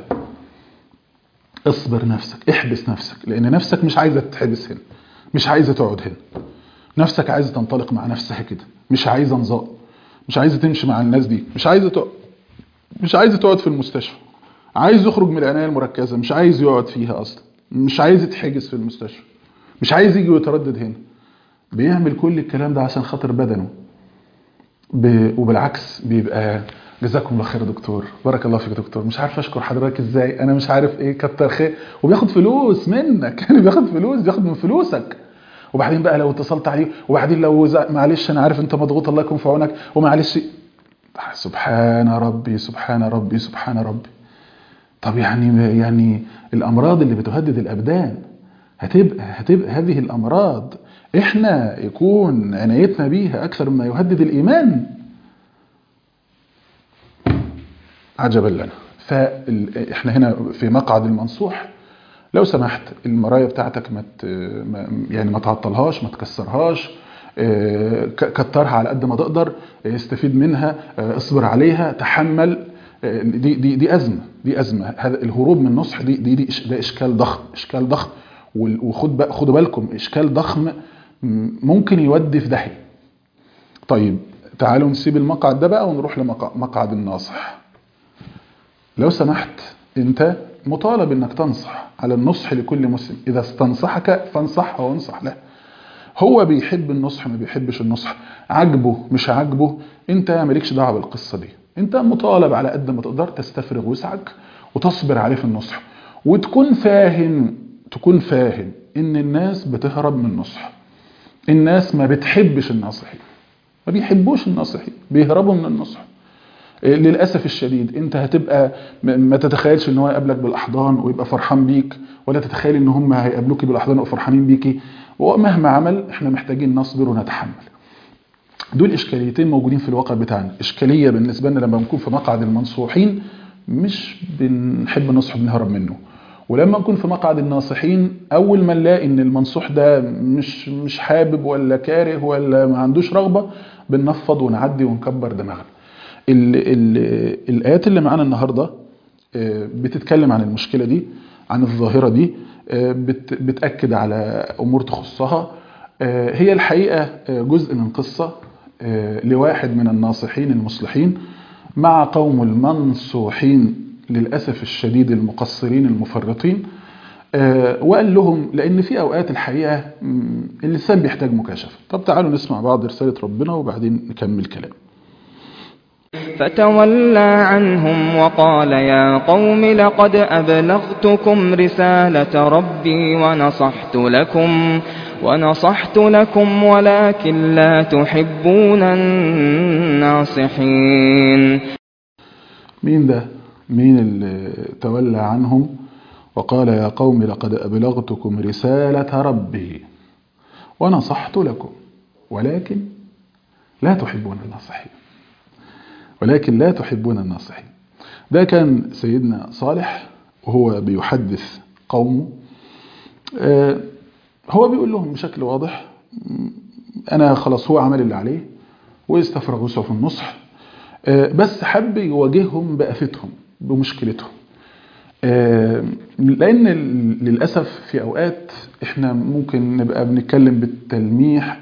اصبر نفسك احبس نفسك لان نفسك مش عايزه تتحبس هنا مش عايزه تقعد هنا نفسك عايزه تنطلق مع نفسها كده مش عايزه نظام مش عايزه تمشي مع الناس دي مش عايزه تقعد مش عايزه تقعد في المستشفى عايز يخرج من العنايه المركزه مش عايز يقعد فيها اصلا مش عايز يتحجز في المستشفى مش عايز يجي ويتردد هنا بيعمل كل الكلام ده عشان خاطر بدنه ب... وبالعكس بيبقى جزاكم الله خير يا دكتور بارك الله فيك يا دكتور مش عارف اشكر حضرتك ازاي انا مش عارف ايه كتر خير وبياخد فلوس منك يعني بياخد فلوس بياخد من فلوسك وبعدين بقى لو اتصلت عليه وبعدين لو زع- معلش انا عارف انت مضغوط الله يكون في عونك ومعلش سبحان ربي سبحان ربي سبحان ربي طب يعني يعني الامراض اللي بتهدد الابدان هتبقى هتبقى هذه الامراض احنا يكون عنايتنا بيها اكثر مما يهدد الايمان عجبا لنا فاحنا هنا في مقعد المنصوح لو سمحت المرايه بتاعتك ما ت- ما- يعني ما تعطلهاش ما تكسرهاش آه، ك- كترها على قد ما تقدر آه، استفيد منها آه، اصبر عليها تحمل آه، دي دي دي ازمه دي ازمه هذا الهروب من النصح دي دي, دي إش- ده اشكال ضخم اشكال ضخم وال- وخد بقى خدوا بالكم اشكال ضخم م- ممكن يودي في داهيه طيب تعالوا نسيب المقعد ده بقى ونروح لمقعد الناصح لو سمحت انت مطالب انك تنصح على النصح لكل مسلم اذا استنصحك فانصحه وانصح له هو بيحب النصح ما بيحبش النصح عجبه مش عجبه انت مالكش دعوه بالقصه دي انت مطالب على قد ما تقدر تستفرغ وسعك وتصبر عليه في النصح وتكون فاهم تكون فاهم ان الناس بتهرب من النصح الناس ما بتحبش الناصحين ما بيحبوش الناصحين بيهربوا من النصح للاسف الشديد انت هتبقى م- ما تتخيلش ان هو يقابلك بالاحضان ويبقى فرحان بيك ولا تتخيل ان هم هيقابلوك بالاحضان وفرحانين بيكي ومهما عمل احنا محتاجين نصبر ونتحمل دول اشكاليتين موجودين في الواقع بتاعنا اشكاليه بالنسبه لنا لما بنكون في مقعد المنصوحين مش بنحب النصح بنهرب منه ولما نكون في مقعد الناصحين اول ما نلاقي ان المنصوح ده مش مش حابب ولا كاره ولا ما عندوش رغبه بننفض ونعدي ونكبر دماغنا ال ال الايات اللي معانا النهارده آه، بتتكلم عن المشكله دي عن الظاهره دي آه، بت- بتاكد على امور تخصها آه، هي الحقيقه آه، جزء من قصه آه، لواحد من الناصحين المصلحين مع قوم المنصوحين للاسف الشديد المقصرين المفرطين آه، وقال لهم لان في اوقات الحقيقه مم، اللسان بيحتاج مكاشفه طب تعالوا نسمع بعض رساله ربنا وبعدين نكمل كلام فتولى عنهم وقال يا قوم لقد أبلغتكم رسالة ربي ونصحت لكم ونصحت لكم ولكن لا تحبون الناصحين مين ده مين اللي تولى عنهم وقال يا قوم لقد أبلغتكم رسالة ربي ونصحت لكم ولكن لا تحبون الناصحين ولكن لا تحبون الناصحين ده كان سيدنا صالح وهو بيحدث قومه آه، هو بيقول لهم بشكل واضح م، أنا خلاص هو عمل اللي عليه واستفرغ وسعه في النصح آه، بس حب يواجههم بآفتهم بمشكلتهم آه، لأن ال- للأسف في أوقات إحنا ممكن نبقى بنتكلم بالتلميح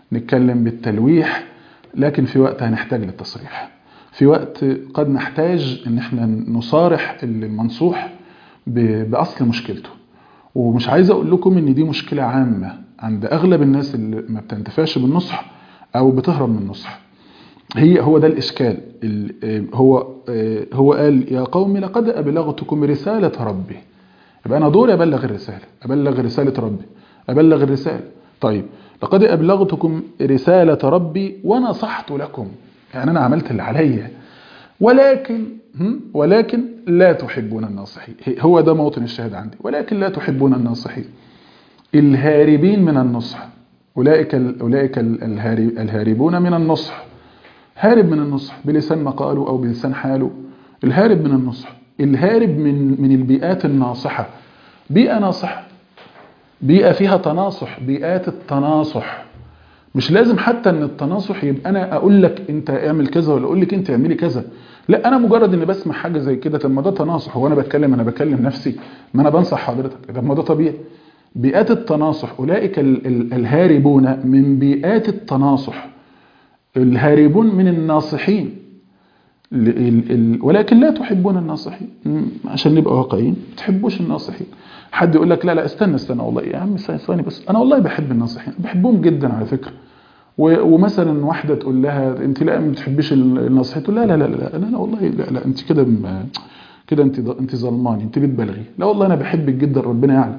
نتكلم بالتلويح لكن في وقت هنحتاج للتصريح في وقت قد نحتاج ان احنا نصارح المنصوح ب- باصل مشكلته ومش عايز اقول لكم ان دي مشكله عامه عند اغلب الناس اللي ما بتنتفعش بالنصح او بتهرب من النصح هي هو ده الاشكال ال- آه، هو آه، هو قال يا قوم لقد ابلغتكم رساله ربي يبقى انا دوري ابلغ الرساله ابلغ رساله ربي ابلغ الرساله طيب لقد ابلغتكم رساله ربي ونصحت لكم يعني انا عملت اللي عليا ولكن هم؟ ولكن لا تحبون الناصحين هو ده موطن الشهاده عندي ولكن لا تحبون الناصحين الهاربين من النصح اولئك ال- اولئك ال- الهارب- الهاربون من النصح هارب من النصح بلسان مقاله او بلسان حاله الهارب من النصح الهارب من من البيئات الناصحه بيئه ناصحه بيئه فيها تناصح بيئات التناصح مش لازم حتى ان التناصح يبقى انا اقول لك انت اعمل كذا ولا اقول لك انت اعملي كذا لا انا مجرد اني بسمع حاجه زي كده طب ما ده تناصح هو انا بتكلم انا بكلم نفسي ما انا بنصح حضرتك طب ما ده طبيعي بيئات التناصح اولئك ال- ال- الهاربون من بيئات التناصح الهاربون من الناصحين ال- ال- ال- ولكن لا تحبون الناصحين م، عشان نبقى واقعيين ما تحبوش الناصحين حد يقول لك لا لا استنى استنى والله يا عم ثواني بس انا والله بحب الناصحين بحبهم جدا على فكره و- ومثلا واحده تقول لها انت لا ما بتحبيش الناصحين تقول لا لا لا لا لا, لا والله لا, لا انت كده م- كده انت انت ظلماني انت بتبالغي لا والله انا بحبك جدا ربنا يعلم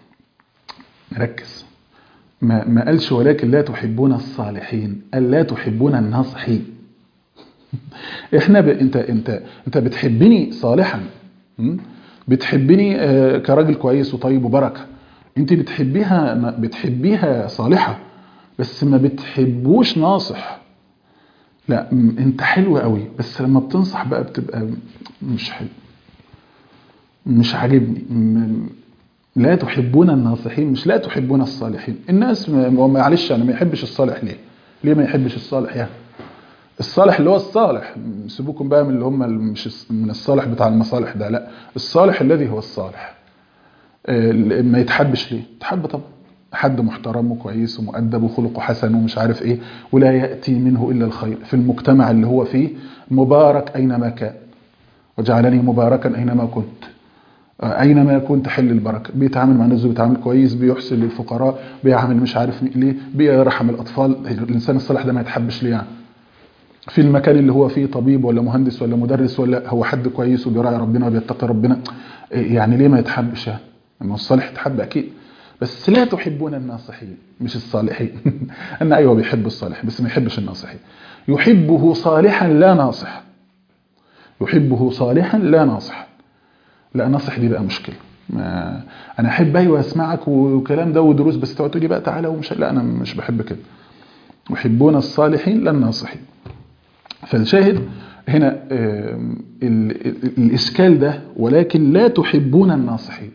ركز ما ما قالش ولكن لا تحبون الصالحين قال لا تحبون الناصحين احنا ب... انت انت انت بتحبني صالحا م? بتحبني آه، كراجل كويس وطيب وبركه انت بتحبيها بتحبيها صالحه بس ما بتحبوش ناصح لا م- انت حلو قوي بس لما بتنصح بقى بتبقى مش حلو مش عاجبني م- لا تحبون الناصحين مش لا تحبون الصالحين الناس ما- ما- معلش انا ما يحبش الصالح ليه ليه ما يحبش الصالح يعني الصالح اللي هو الصالح سيبوكم بقى من اللي هم ال- مش الس- من الصالح بتاع المصالح ده لا الصالح الذي هو الصالح آه، ما يتحبش ليه يتحب طبعا حد محترم وكويس ومؤدب وخلقه حسن ومش عارف ايه ولا يأتي منه إلا الخير في المجتمع اللي هو فيه مبارك أينما كان وجعلني مباركا أينما كنت آه، أينما يكون تحل البركة بيتعامل مع الناس بيتعامل كويس بيحسن للفقراء بيعمل مش عارف مين- ليه بيرحم الأطفال الإنسان الصالح ده ما يتحبش ليه يعني في المكان اللي هو فيه طبيب ولا مهندس ولا مدرس ولا هو حد كويس وبيراعي ربنا وبيتقي ربنا إيه يعني ليه ما يتحبش يعني انه الصالح يتحب اكيد بس لا تحبون الناصحين مش الصالحين ان ايوه بيحب الصالح بس ما يحبش الناصحين يحبه صالحا لا ناصح يحبه صالحا لا ناصح لا ناصح دي بقى مشكله ما انا احب ايوه اسمعك وكلام ده ودروس بس تقعد تقولي بقى تعالى ومش لا انا مش بحب كده يحبون الصالحين لا الناصحين فالشاهد هنا آم، ال- ال- الإشكال ده ولكن لا تحبون الناصحين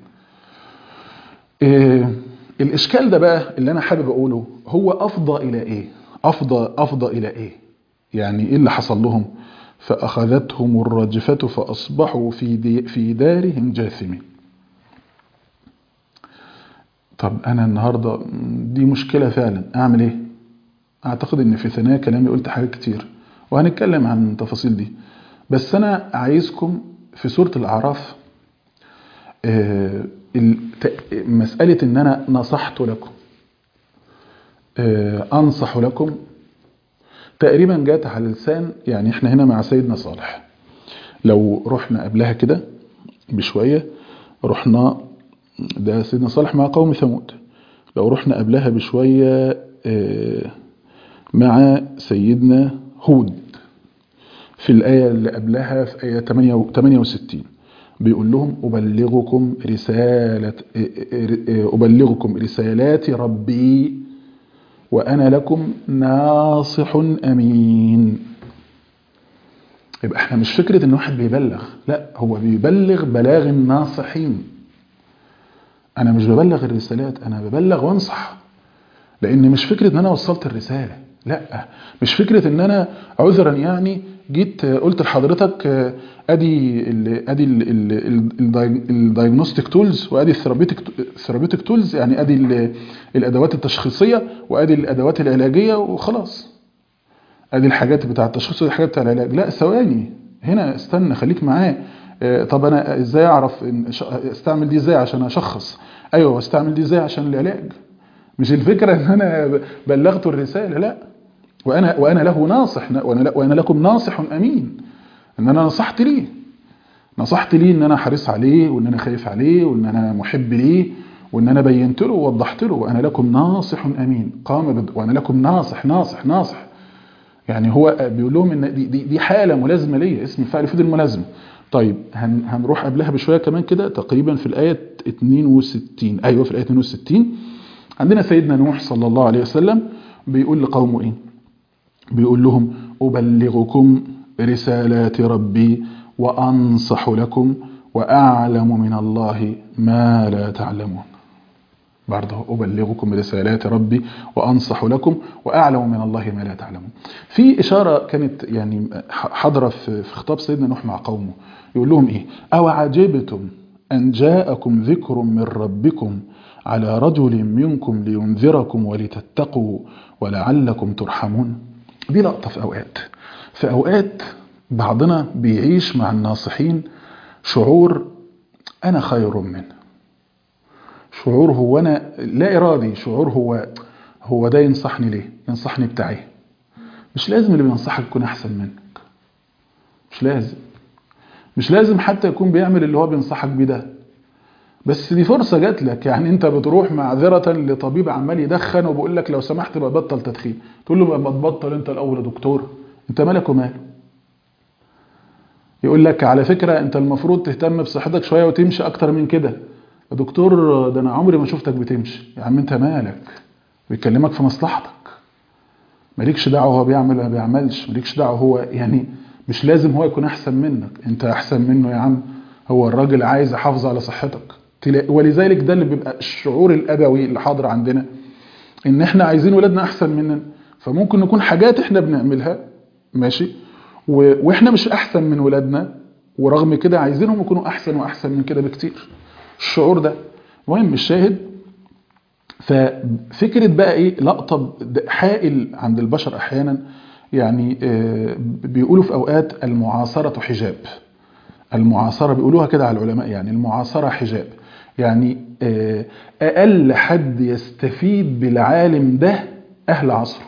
آم، الإشكال ده بقى اللي أنا حابب أقوله هو أفضى إلى إيه أفضى, أفضى إلى إيه يعني إيه اللي حصل لهم فأخذتهم الرجفة فأصبحوا في, دي في دارهم جاثمين طب أنا النهاردة دي مشكلة فعلا أعمل إيه أعتقد إن في ثنايا كلامي قلت حاجات كتير وهنتكلم عن التفاصيل دي بس أنا عايزكم في سورة الأعراف آه، الت- مسألة إن أنا نصحت لكم آه، أنصح لكم تقريبا جات على لسان يعني إحنا هنا مع سيدنا صالح لو رحنا قبلها كده بشوية رحنا ده سيدنا صالح مع قوم ثمود لو رحنا قبلها بشوية آه، مع سيدنا هود في الآية اللي قبلها في آية 68 بيقول لهم أبلغكم رسالة أبلغكم رسالات ربي وأنا لكم ناصح أمين يبقى احنا مش فكرة ان واحد بيبلغ لا هو بيبلغ بلاغ الناصحين انا مش ببلغ الرسالات انا ببلغ وانصح لان مش فكرة ان انا وصلت الرسالة لا مش فكرة ان انا عذرا يعني جيت قلت لحضرتك ادي ال ادي الدايجنوستيك تولز وادي الثيرابيوتيك الثيرابيوتيك تولز يعني ادي الادوات التشخيصيه وادي الادوات العلاجيه وخلاص ادي الحاجات بتاع التشخيص ودي الحاجات بتاع العلاج لا ثواني هنا استنى خليك معاه طب انا ازاي اعرف ان استعمل دي ازاي عشان اشخص ايوه واستعمل دي ازاي عشان العلاج مش الفكره ان انا بلغته الرساله لا وانا وانا له ناصح وانا وانا لكم ناصح امين ان انا نصحت ليه نصحت ليه ان انا حريص عليه وان انا خايف عليه وان انا محب ليه وان انا بينت له ووضحت له وانا لكم ناصح امين قام بد... وانا لكم ناصح ناصح ناصح يعني هو بيقول لهم ان دي, دي, دي حاله ملازمه ليا اسم الفعل يفيد الملازمه طيب هن هنروح قبلها بشويه كمان كده تقريبا في الايه 62 ايوه في الايه 62 عندنا سيدنا نوح صلى الله عليه وسلم بيقول لقومه ايه بيقول لهم ابلغكم رسالات ربي وانصح لكم واعلم من الله ما لا تعلمون برضه أبلغكم رسالات ربي وأنصح لكم وأعلم من الله ما لا تعلمون في إشارة كانت يعني حاضرة في خطاب سيدنا نوح مع قومه يقول لهم إيه أو عجبتم أن جاءكم ذكر من ربكم على رجل منكم لينذركم ولتتقوا ولعلكم ترحمون دي لقطة في أوقات في أوقات بعضنا بيعيش مع الناصحين شعور أنا خير منه شعور هو أنا لا إرادي شعور هو هو ده ينصحني ليه ينصحني بتاعي مش لازم اللي بينصحك يكون أحسن منك مش لازم مش لازم حتى يكون بيعمل اللي هو بينصحك بيه ده بس دي فرصة جات لك يعني انت بتروح معذرة لطبيب عمال يدخن وبيقول لك لو سمحت بقى بطل تدخين تقول له بقى تبطل انت الاول يا دكتور انت مالك وماله يقول لك على فكرة انت المفروض تهتم بصحتك شوية وتمشي اكتر من كده يا دكتور ده انا عمري ما شفتك بتمشي يا عم انت مالك بيكلمك في مصلحتك مالكش دعوه هو بيعمل ولا بيعملش مالكش دعوه هو يعني مش لازم هو يكون احسن منك انت احسن منه يا عم هو الراجل عايز يحافظ على صحتك ولذلك ده اللي بيبقى الشعور الابوي اللي حاضر عندنا ان احنا عايزين ولادنا احسن مننا فممكن نكون حاجات احنا بنعملها ماشي واحنا مش احسن من ولادنا ورغم كده عايزينهم يكونوا احسن واحسن من كده بكتير الشعور ده المهم الشاهد ففكرة بقى ايه لقطة حائل عند البشر احيانا يعني بيقولوا في اوقات المعاصرة حجاب المعاصرة بيقولوها كده على العلماء يعني المعاصرة حجاب يعني اقل حد يستفيد بالعالم ده اهل عصره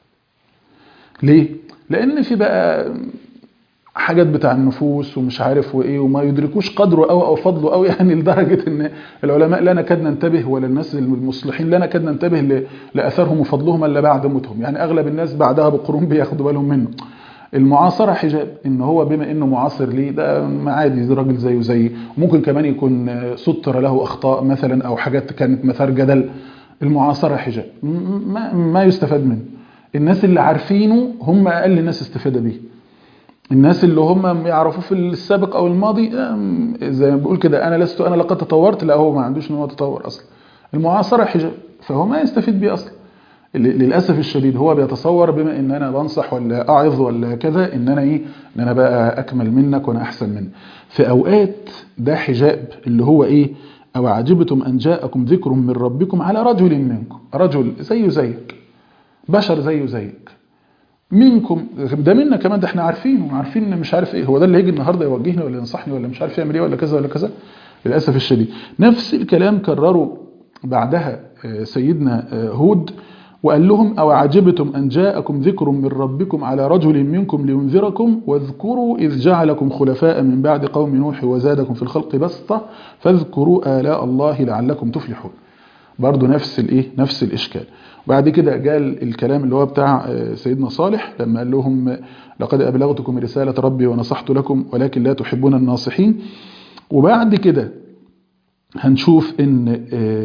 ليه لان في بقى حاجات بتاع النفوس ومش عارف وايه وما يدركوش قدره او او فضله او يعني لدرجه ان العلماء لا نكاد ننتبه ولا الناس المصلحين لا نكاد ننتبه لاثارهم وفضلهم الا بعد موتهم يعني اغلب الناس بعدها بقرون بياخدوا بالهم منه المعاصرة حجاب ان هو بما انه معاصر ليه ده عادي راجل زيه زي ممكن كمان يكون سطر له اخطاء مثلا او حاجات كانت مثار جدل المعاصرة حجاب ما, ما يستفاد منه الناس اللي عارفينه هم اقل الناس استفادة بيه الناس اللي هم يعرفوه في السابق او الماضي زي ما بقول كده انا لست انا لقد تطورت لا هو ما عندوش ان هو تطور اصلا المعاصره حجاب فهو ما يستفيد بيه اصلا للاسف الشديد هو بيتصور بما ان انا بنصح ولا اعظ ولا كذا ان انا ايه ان انا بقى اكمل منك وانا احسن منك في اوقات ده حجاب اللي هو ايه او عجبتم ان جاءكم ذكر من ربكم على رجل منكم رجل زيه زيك بشر زيه زيك منكم ده منا كمان ده احنا عارفينه عارفين ان مش عارف ايه هو ده اللي هيجي النهارده يوجهني ولا ينصحني ولا مش عارف يعمل ايه ولا كذا ولا كذا للاسف الشديد نفس الكلام كرره بعدها سيدنا هود وقال لهم او عجبتم ان جاءكم ذكر من ربكم على رجل منكم لينذركم واذكروا اذ جعلكم خلفاء من بعد قوم نوح وزادكم في الخلق بسطه فاذكروا آلاء الله لعلكم تفلحون برضه نفس الايه نفس الاشكال بعد كده قال الكلام اللي هو بتاع سيدنا صالح لما قال لهم لقد أبلغتكم رسالة ربي ونصحت لكم ولكن لا تحبون الناصحين وبعد كده هنشوف ان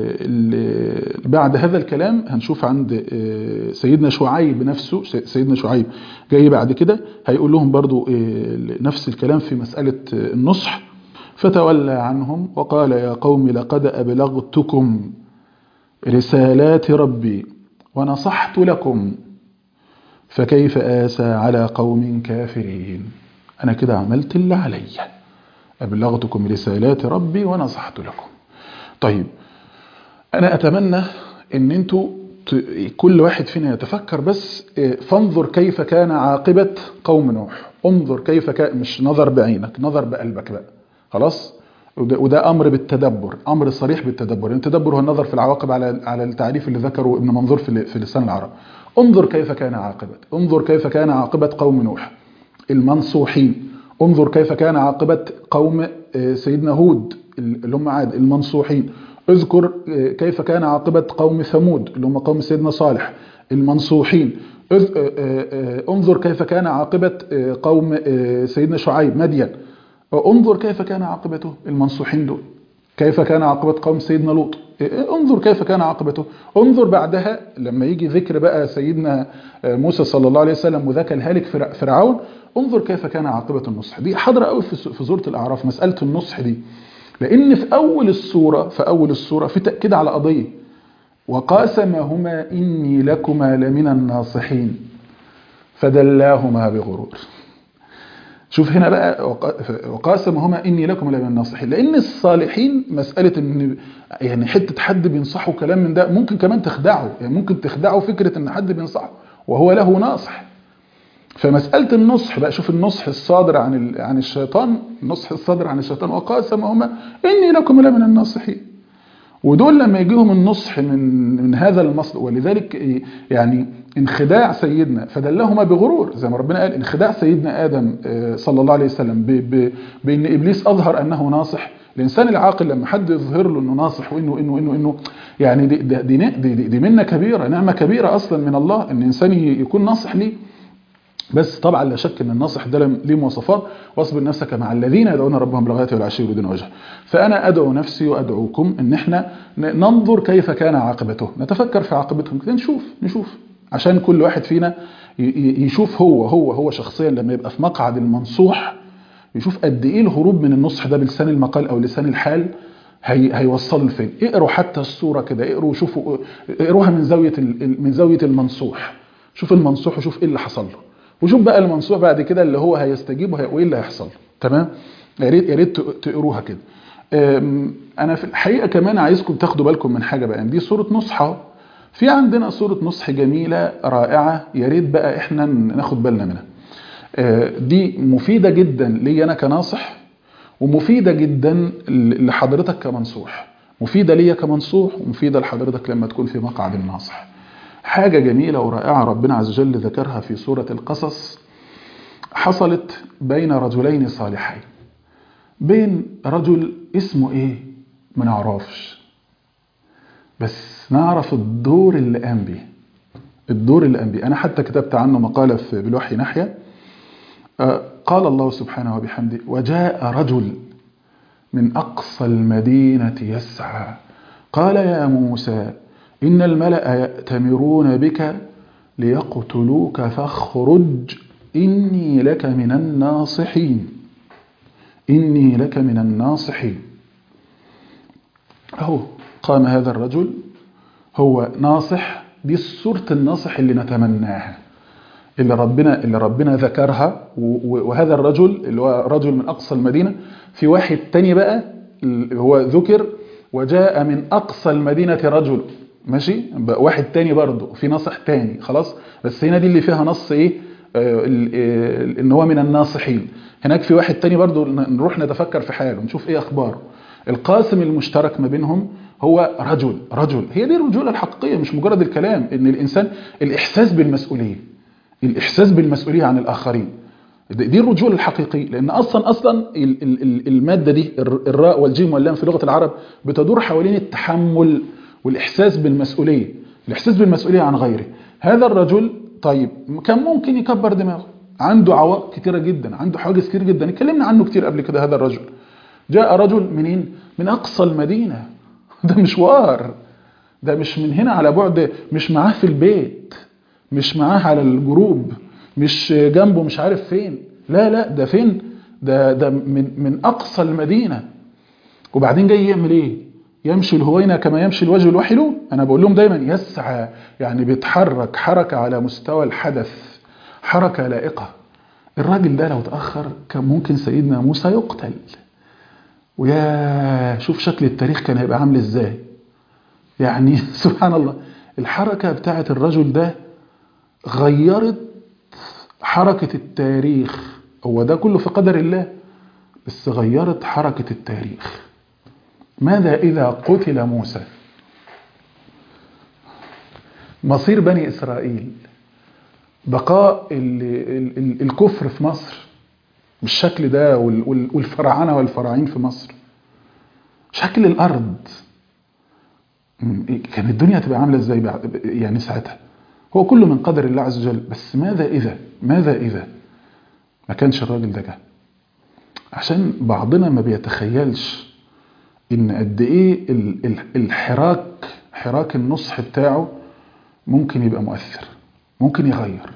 بعد هذا الكلام هنشوف عند سيدنا شعيب نفسه سيدنا شعيب جاي بعد كده هيقول لهم برضو نفس الكلام في مسألة النصح فتولى عنهم وقال يا قوم لقد أبلغتكم رسالات ربي ونصحت لكم فكيف آسى على قوم كافرين أنا كده عملت اللي عليا أبلغتكم رسالات ربي ونصحت لكم طيب أنا أتمنى أن أنتوا ت- كل واحد فينا يتفكر بس إيه، فانظر كيف كان عاقبة قوم نوح انظر كيف كان مش نظر بعينك نظر بقلبك بقى خلاص وده, وده امر بالتدبر امر صريح بالتدبر التدبر هو النظر في العواقب على على التعريف اللي ذكره ابن منظور في في لسان العرب انظر كيف كان عاقبة انظر كيف كان عاقبة قوم نوح المنصوحين انظر كيف كان عاقبة قوم آه، سيدنا هود اللي هم عاد المنصوحين اذكر آه، كيف كان عاقبة قوم ثمود اللي هم قوم سيدنا صالح المنصوحين اذ- آه، آه، آه، انظر كيف كان عاقبة آه، قوم آه، سيدنا شعيب مدين انظر كيف كان عاقبته المنصوحين دول كيف كان عاقبة قوم سيدنا لوط انظر كيف كان عاقبته انظر بعدها لما يجي ذكر بقى سيدنا موسى صلى الله عليه وسلم وذاك الهالك فرع- فرعون انظر كيف كان عاقبة النصح دي حاضرة قوي في س- في سورة الأعراف مسألة النصح دي لأن في أول السورة في أول السورة في تأكيد على قضية وقاسمهما إني لكما لمن الناصحين فدلاهما بغرور شوف هنا بقى وق- وقاسمهما اني لكم لمن الناصحين لان الصالحين مساله ان يعني حته حد بينصحه كلام من ده ممكن كمان تخدعه يعني ممكن تخدعه فكره ان حد بينصحه وهو له ناصح فمساله النصح بقى شوف النصح الصادر عن ال- عن الشيطان النصح الصادر عن الشيطان وقاسمهما اني لكم لمن الناصحين ودول لما يجيهم النصح من من هذا المصدر ولذلك إيه يعني انخداع سيدنا فدلهما بغرور زي ما ربنا قال انخداع سيدنا ادم آه، صلى الله عليه وسلم ب- ب- بان ابليس اظهر انه ناصح الانسان العاقل لما حد يظهر له انه ناصح وانه انه انه انه يعني دي دي دي, دي, دي, دي منه كبيره نعمه كبيره اصلا من الله ان انسان ي- يكون ناصح ليه بس طبعا لا شك ان الناصح ده لم- ليه مواصفات واصبر نفسك مع الذين يدعون ربهم بالغداة والعشي يريدون وجهه فانا ادعو نفسي وادعوكم ان احنا ن- ننظر كيف كان عاقبته نتفكر في عاقبتهم كده نشوف نشوف عشان كل واحد فينا ي- ي- يشوف هو هو هو شخصيا لما يبقى في مقعد المنصوح يشوف قد ايه الهروب من النصح ده بلسان المقال او لسان الحال هي هيوصل لفين اقروا حتى الصوره كده اقروا شوفوا اقروها من زاويه ال- من زاويه المنصوح شوف المنصوح وشوف ايه اللي حصل له وشوف بقى المنصوح بعد كده اللي هو هيستجيب وهي- وايه اللي هيحصل له تمام يا ريت يا ريت تقروها كده أم، انا في الحقيقه كمان عايزكم تاخدوا بالكم من حاجه بقى دي صوره نصح أهو. في عندنا صوره نصح جميله رائعه يا ريت بقى احنا ناخد بالنا منها آه، دي مفيده جدا لي انا كناصح ومفيده جدا ل- لحضرتك كمنصوح مفيده ليا كمنصوح ومفيده لحضرتك لما تكون في مقعد الناصح حاجه جميله ورائعه ربنا عز وجل ذكرها في سوره القصص حصلت بين رجلين صالحين بين رجل اسمه ايه ما نعرفش بس نعرف الدور اللي قام بيه الدور اللي قام بيه انا حتى كتبت عنه مقاله في بالوحي ناحيه آه، قال الله سبحانه وبحمده وجاء رجل من أقصى المدينة يسعى قال يا موسى إن الملأ يأتمرون بك ليقتلوك فاخرج إني لك من الناصحين إني لك من الناصحين أهو قام هذا الرجل هو ناصح دي صورة الناصح اللي نتمناها اللي ربنا اللي ربنا ذكرها و- و- وهذا الرجل اللي هو رجل من اقصى المدينه في واحد تاني بقى اللي هو ذكر وجاء من اقصى المدينه رجل ماشي بقى واحد تاني برضه في ناصح تاني خلاص بس هنا دي اللي فيها نص ايه آه، ال- آه، ان هو من الناصحين هناك في واحد تاني برضه ن- نروح نتفكر في حاله نشوف ايه اخباره القاسم المشترك ما بينهم هو رجل رجل هي دي الرجوله الحقيقيه مش مجرد الكلام ان الانسان الاحساس بالمسؤوليه الإحساس بالمسؤولية عن الآخرين دي الرجولة الحقيقية لأن أصلا أصلا ال- ال- ال- المادة دي الر- الراء والجيم واللام في لغة العرب بتدور حوالين التحمل والإحساس بالمسؤولية الإحساس بالمسؤولية عن غيره هذا الرجل طيب كان ممكن يكبر دماغه عنده عوائق كتيرة جدا عنده حواجز كتير جدا اتكلمنا عنه كتير قبل كده هذا الرجل جاء رجل منين من أقصى المدينة ده مشوار ده مش من هنا على بعد مش معاه في البيت مش معاه على الجروب مش جنبه مش عارف فين لا لا ده فين ده ده من من اقصى المدينه وبعدين جاي يعمل ايه يمشي الهوينه كما يمشي الوجه الوحل انا بقول لهم دايما يسعى يعني بيتحرك حركه على مستوى الحدث حركة لائقة الراجل ده لو تأخر كان ممكن سيدنا موسى يقتل ويا شوف شكل التاريخ كان هيبقى عامل ازاي يعني سبحان الله الحركة بتاعت الرجل ده غيرت حركة التاريخ هو ده كله في قدر الله بس غيرت حركة التاريخ ماذا إذا قتل موسى مصير بني إسرائيل بقاء ال ال ال الكفر في مصر بالشكل ده والفراعنة والفراعين في مصر شكل الأرض كان الدنيا تبقى عاملة ازاي بعد يعني ساعتها هو كله من قدر الله عز وجل بس ماذا إذا ماذا إذا ما كانش الراجل ده جه عشان بعضنا ما بيتخيلش ان قد ايه الحراك حراك النصح بتاعه ممكن يبقى مؤثر ممكن يغير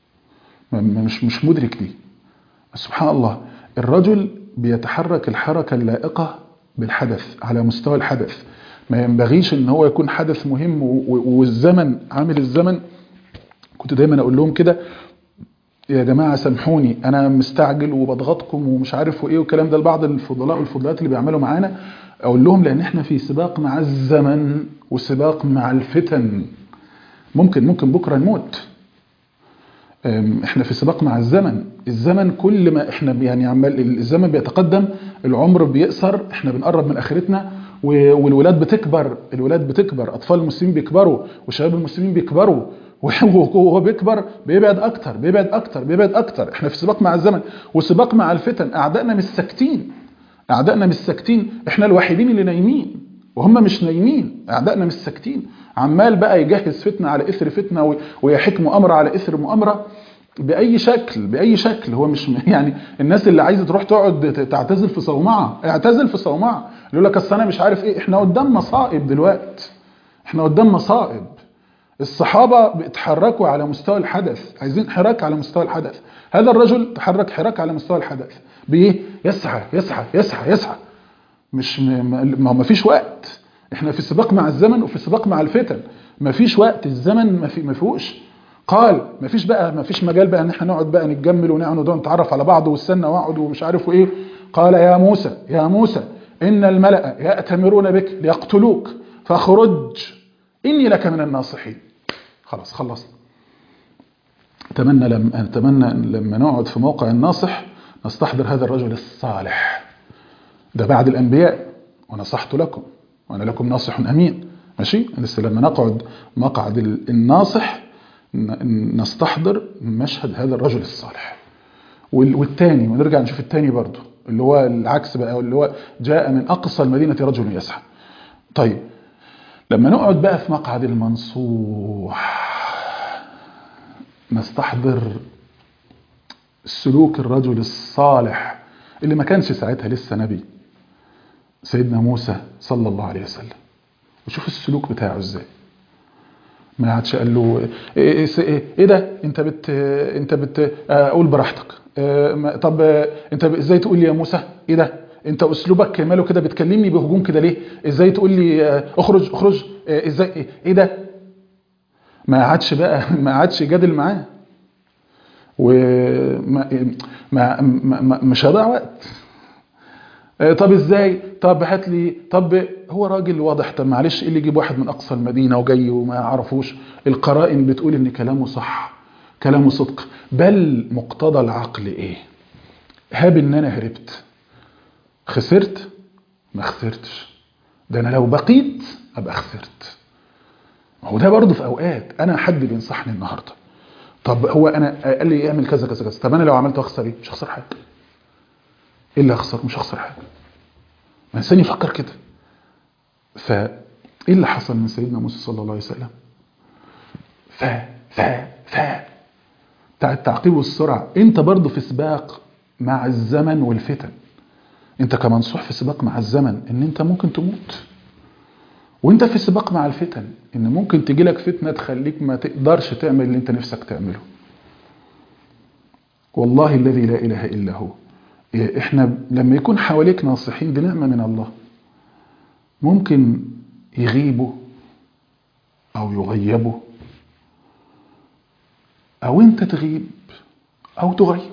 مش مش مدرك دي سبحان الله الرجل بيتحرك الحركة اللائقة بالحدث على مستوى الحدث ما ينبغيش ان هو يكون حدث مهم والزمن عامل الزمن كنت دايما اقول لهم كده يا جماعة سامحوني أنا مستعجل وبضغطكم ومش عارف وإيه والكلام ده لبعض الفضلاء والفضلات اللي بيعملوا معانا أقول لهم لأن إحنا في سباق مع الزمن وسباق مع الفتن ممكن ممكن بكرة نموت إحنا في سباق مع الزمن الزمن كل ما إحنا يعني عمال الزمن بيتقدم العمر بيقصر إحنا بنقرب من آخرتنا والولاد بتكبر الولاد بتكبر أطفال المسلمين بيكبروا وشباب المسلمين بيكبروا وهو بيكبر بيبعد اكتر بيبعد اكتر بيبعد اكتر احنا في سباق مع الزمن وسباق مع الفتن اعدائنا مش ساكتين اعدائنا مش ساكتين احنا الوحيدين اللي نايمين وهم مش نايمين اعدائنا مش ساكتين عمال بقى يجهز فتنه على اثر فتنه ويحك مؤامره على اثر مؤامره باي شكل باي شكل هو مش يعني الناس اللي عايزه تروح تقعد تعتزل في صومعه اعتزل في صومعه يقول لك اصل انا مش عارف ايه احنا قدام مصائب دلوقتي احنا قدام مصائب الصحابة بيتحركوا على مستوى الحدث عايزين حراك على مستوى الحدث هذا الرجل تحرك حراك على مستوى الحدث بإيه؟ يسعى يسعى يسعى يسعى مش ما ما فيش وقت احنا في سباق مع الزمن وفي سباق مع الفتن ما فيش وقت الزمن ما في ما فيهوش قال ما فيش بقى ما فيش مجال بقى ان احنا نقعد بقى نتجمل ونقعد نتعرف على بعض واستنى واقعد ومش عارف ايه قال يا موسى يا موسى ان الملأ يأتمرون بك ليقتلوك فاخرج اني لك من الناصحين خلاص خلصنا اتمنى لما اتمنى لما نقعد في موقع الناصح نستحضر هذا الرجل الصالح ده بعد الانبياء ونصحت لكم وانا لكم ناصح امين ماشي بس لما نقعد مقعد الناصح نستحضر مشهد هذا الرجل الصالح والتاني ونرجع نشوف التاني برضه اللي هو العكس بقى اللي هو جاء من اقصى المدينه رجل يسعى طيب لما نقعد بقى في مقعد المنصوح نستحضر سلوك الرجل الصالح اللي ما كانش ساعتها لسه نبي سيدنا موسى صلى الله عليه وسلم وشوف السلوك بتاعه ازاي ما عادش قال له ايه, إيه, إيه ده انت بت انت بت قول براحتك طب انت ازاي تقول لي يا موسى ايه ده انت اسلوبك ماله كده بتكلمني بهجوم كده ليه ازاي تقول لي اخرج اخرج ازاي ايه ده ما عادش بقى ما عادش جادل معاه وما ما ما مش هضيع وقت طب ازاي طب هات لي طب هو راجل واضح طب معلش ايه اللي يجيب واحد من اقصى المدينه وجاي وما يعرفوش القرائن بتقول ان كلامه صح كلامه صدق بل مقتضى العقل ايه هاب ان انا هربت خسرت ما خسرتش ده انا لو بقيت ابقى خسرت هو ده برضه في اوقات انا حد بينصحني النهارده طب هو انا قال لي اعمل كذا كذا كذا طب انا لو عملت اخسر ايه مش هخسر حاجه ايه اللي هخسر مش هخسر حاجه ما الانسان يفكر كده فايه اللي حصل من سيدنا موسى صلى الله عليه وسلم ف ف ف بتاع التعقيب والسرعه انت برضه في سباق مع الزمن والفتن انت كمنصوح في سباق مع الزمن ان انت ممكن تموت وانت في سباق مع الفتن ان ممكن تجي لك فتنه تخليك ما تقدرش تعمل اللي انت نفسك تعمله والله الذي لا اله الا هو احنا لما يكون حواليك ناصحين دي نعمه من الله ممكن يغيبوا او يغيبوا او انت تغيب أو تغيب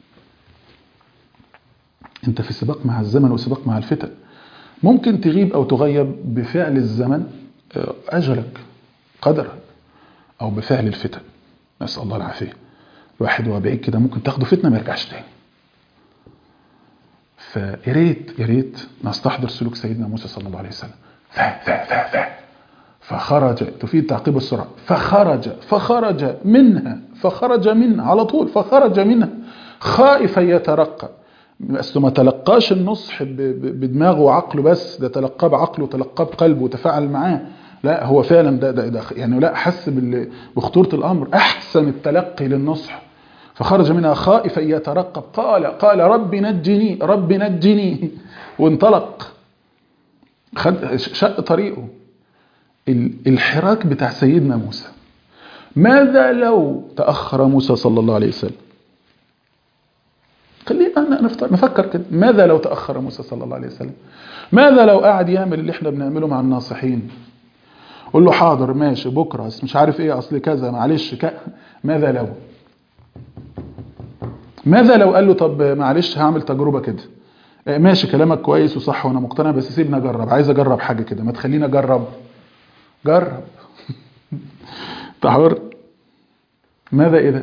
أنت في سباق مع الزمن وسباق مع الفتن ممكن تغيب أو تغيب بفعل الزمن آه، أجلك قدرك أو بفعل الفتن نسأل الله العافية الواحد وهو بعيد كده ممكن تاخده فتنة ما يرجعش تاني فيا ريت يا ريت نستحضر سلوك سيدنا موسى صلى الله عليه وسلم ف ف ف ف فخرج تفيد تعقيب السرعة فخرج فخرج منها فخرج منها على طول فخرج منها خائفا يترقى بس ما تلقاش النصح ب- ب- بدماغه وعقله بس ده تلقاه بعقله وتلقاه بقلبه وتفاعل معاه لا هو فعلا ده, ده, ده يعني لا حس بال- بخطورة الأمر أحسن التلقي للنصح فخرج منها خائفا يترقب قال قال رب نجني رب نجني وانطلق خد شق طريقه ال- الحراك بتاع سيدنا موسى ماذا لو تأخر موسى صلى الله عليه وسلم خلينا نفت- نفكر كده ماذا لو تأخر موسى صلى الله عليه وسلم ماذا لو قعد يعمل اللي احنا بنعمله مع الناصحين قول له حاضر ماشي بكرة بس مش عارف ايه اصل كذا معلش ك... ماذا لو ماذا لو قال له طب معلش هعمل تجربة كده آه، ماشي كلامك كويس وصح وانا مقتنع بس سيبني اجرب عايز اجرب حاجة كده ما تخليني اجرب جرب تحور ماذا اذا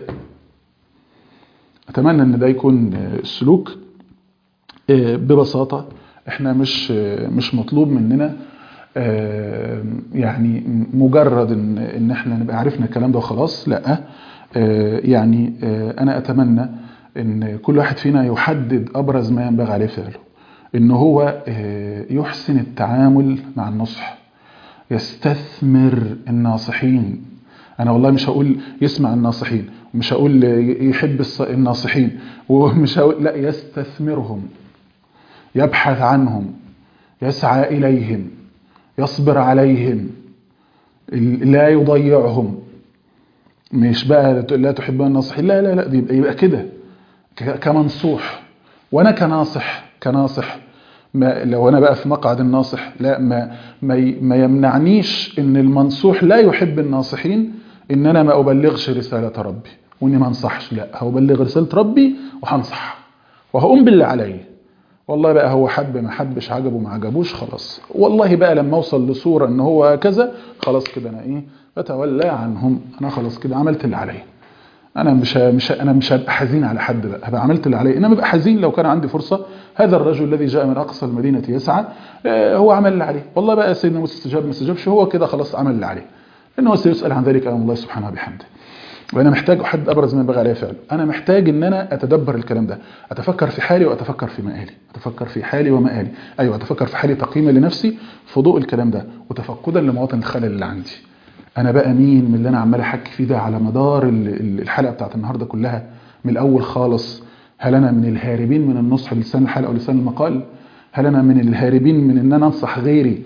اتمنى ان ده يكون آه، السلوك آه، ببساطة احنا مش آه، مش مطلوب مننا آه، يعني مجرد ان ان احنا نبقى عرفنا الكلام ده وخلاص لا آه، يعني آه، انا اتمنى ان كل واحد فينا يحدد ابرز ما ينبغي عليه فعله ان هو آه، يحسن التعامل مع النصح يستثمر الناصحين انا والله مش هقول يسمع الناصحين ومش هقول يحب الص- الناصحين ومش هقول لا يستثمرهم يبحث عنهم يسعى اليهم يصبر عليهم لا يضيعهم مش بقى لا تحبون الناصحين لا لا لا دي يبقى, يبقى كده ك- كمنصوح وانا كناصح كناصح ما لو انا بقى في مقعد الناصح لا ما ما, ي- ما يمنعنيش ان المنصوح لا يحب الناصحين ان انا ما ابلغش رساله ربي واني ما انصحش لا هبلغ رساله ربي وهنصح وهقوم باللي عليا والله بقى هو حب ما حبش عجبه ما عجبوش خلاص والله بقى لما اوصل لصوره ان هو كذا خلاص كده انا ايه بتولى عنهم انا خلاص كده عملت اللي عليا انا مش مش انا مش هبقى حزين على حد بقى هبقى عملت اللي عليا انما ابقى حزين لو كان عندي فرصه هذا الرجل الذي جاء من اقصى المدينه يسعى آه، هو عمل اللي عليه والله بقى سيدنا موسى استجاب ما استجابش هو كده خلاص عمل اللي عليه لانه سيسال عن ذلك امام الله سبحانه وبحمده وانا محتاج احد ابرز ما ينبغي عليه فعله انا محتاج ان انا اتدبر الكلام ده اتفكر في حالي واتفكر في مآلي اتفكر في حالي ومآلي ايوه اتفكر في حالي تقييما لنفسي في ضوء الكلام ده وتفقدا لمواطن الخلل اللي عندي انا بقى مين من اللي انا عمال احكي فيه ده على مدار ال- ال- الحلقه بتاعت النهارده كلها من الاول خالص هل انا من الهاربين من النصح بلسان الحلقه ولسان المقال هل انا من الهاربين من ان انا انصح غيري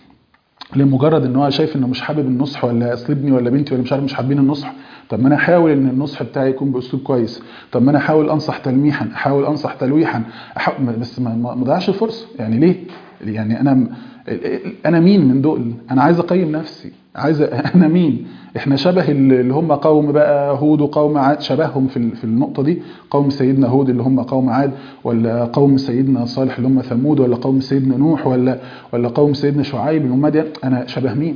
لمجرد ان هو شايف انه مش حابب النصح ولا اصل ابني ولا بنتي ولا مش عارف مش حابين النصح طب ما انا احاول ان النصح بتاعي يكون باسلوب كويس طب ما انا احاول انصح تلميحا احاول انصح تلويحا أحاول بس ما ما ما ضيعش الفرصه يعني ليه يعني انا انا مين من دول انا عايز اقيم نفسي عايز انا مين احنا شبه اللي هم قوم بقى هود وقوم عاد شبههم في ال- في النقطه دي قوم سيدنا هود اللي هم قوم عاد ولا قوم سيدنا صالح اللي هم ثمود ولا قوم سيدنا نوح ولا ولا قوم سيدنا شعيب اللي هم دي انا شبه مين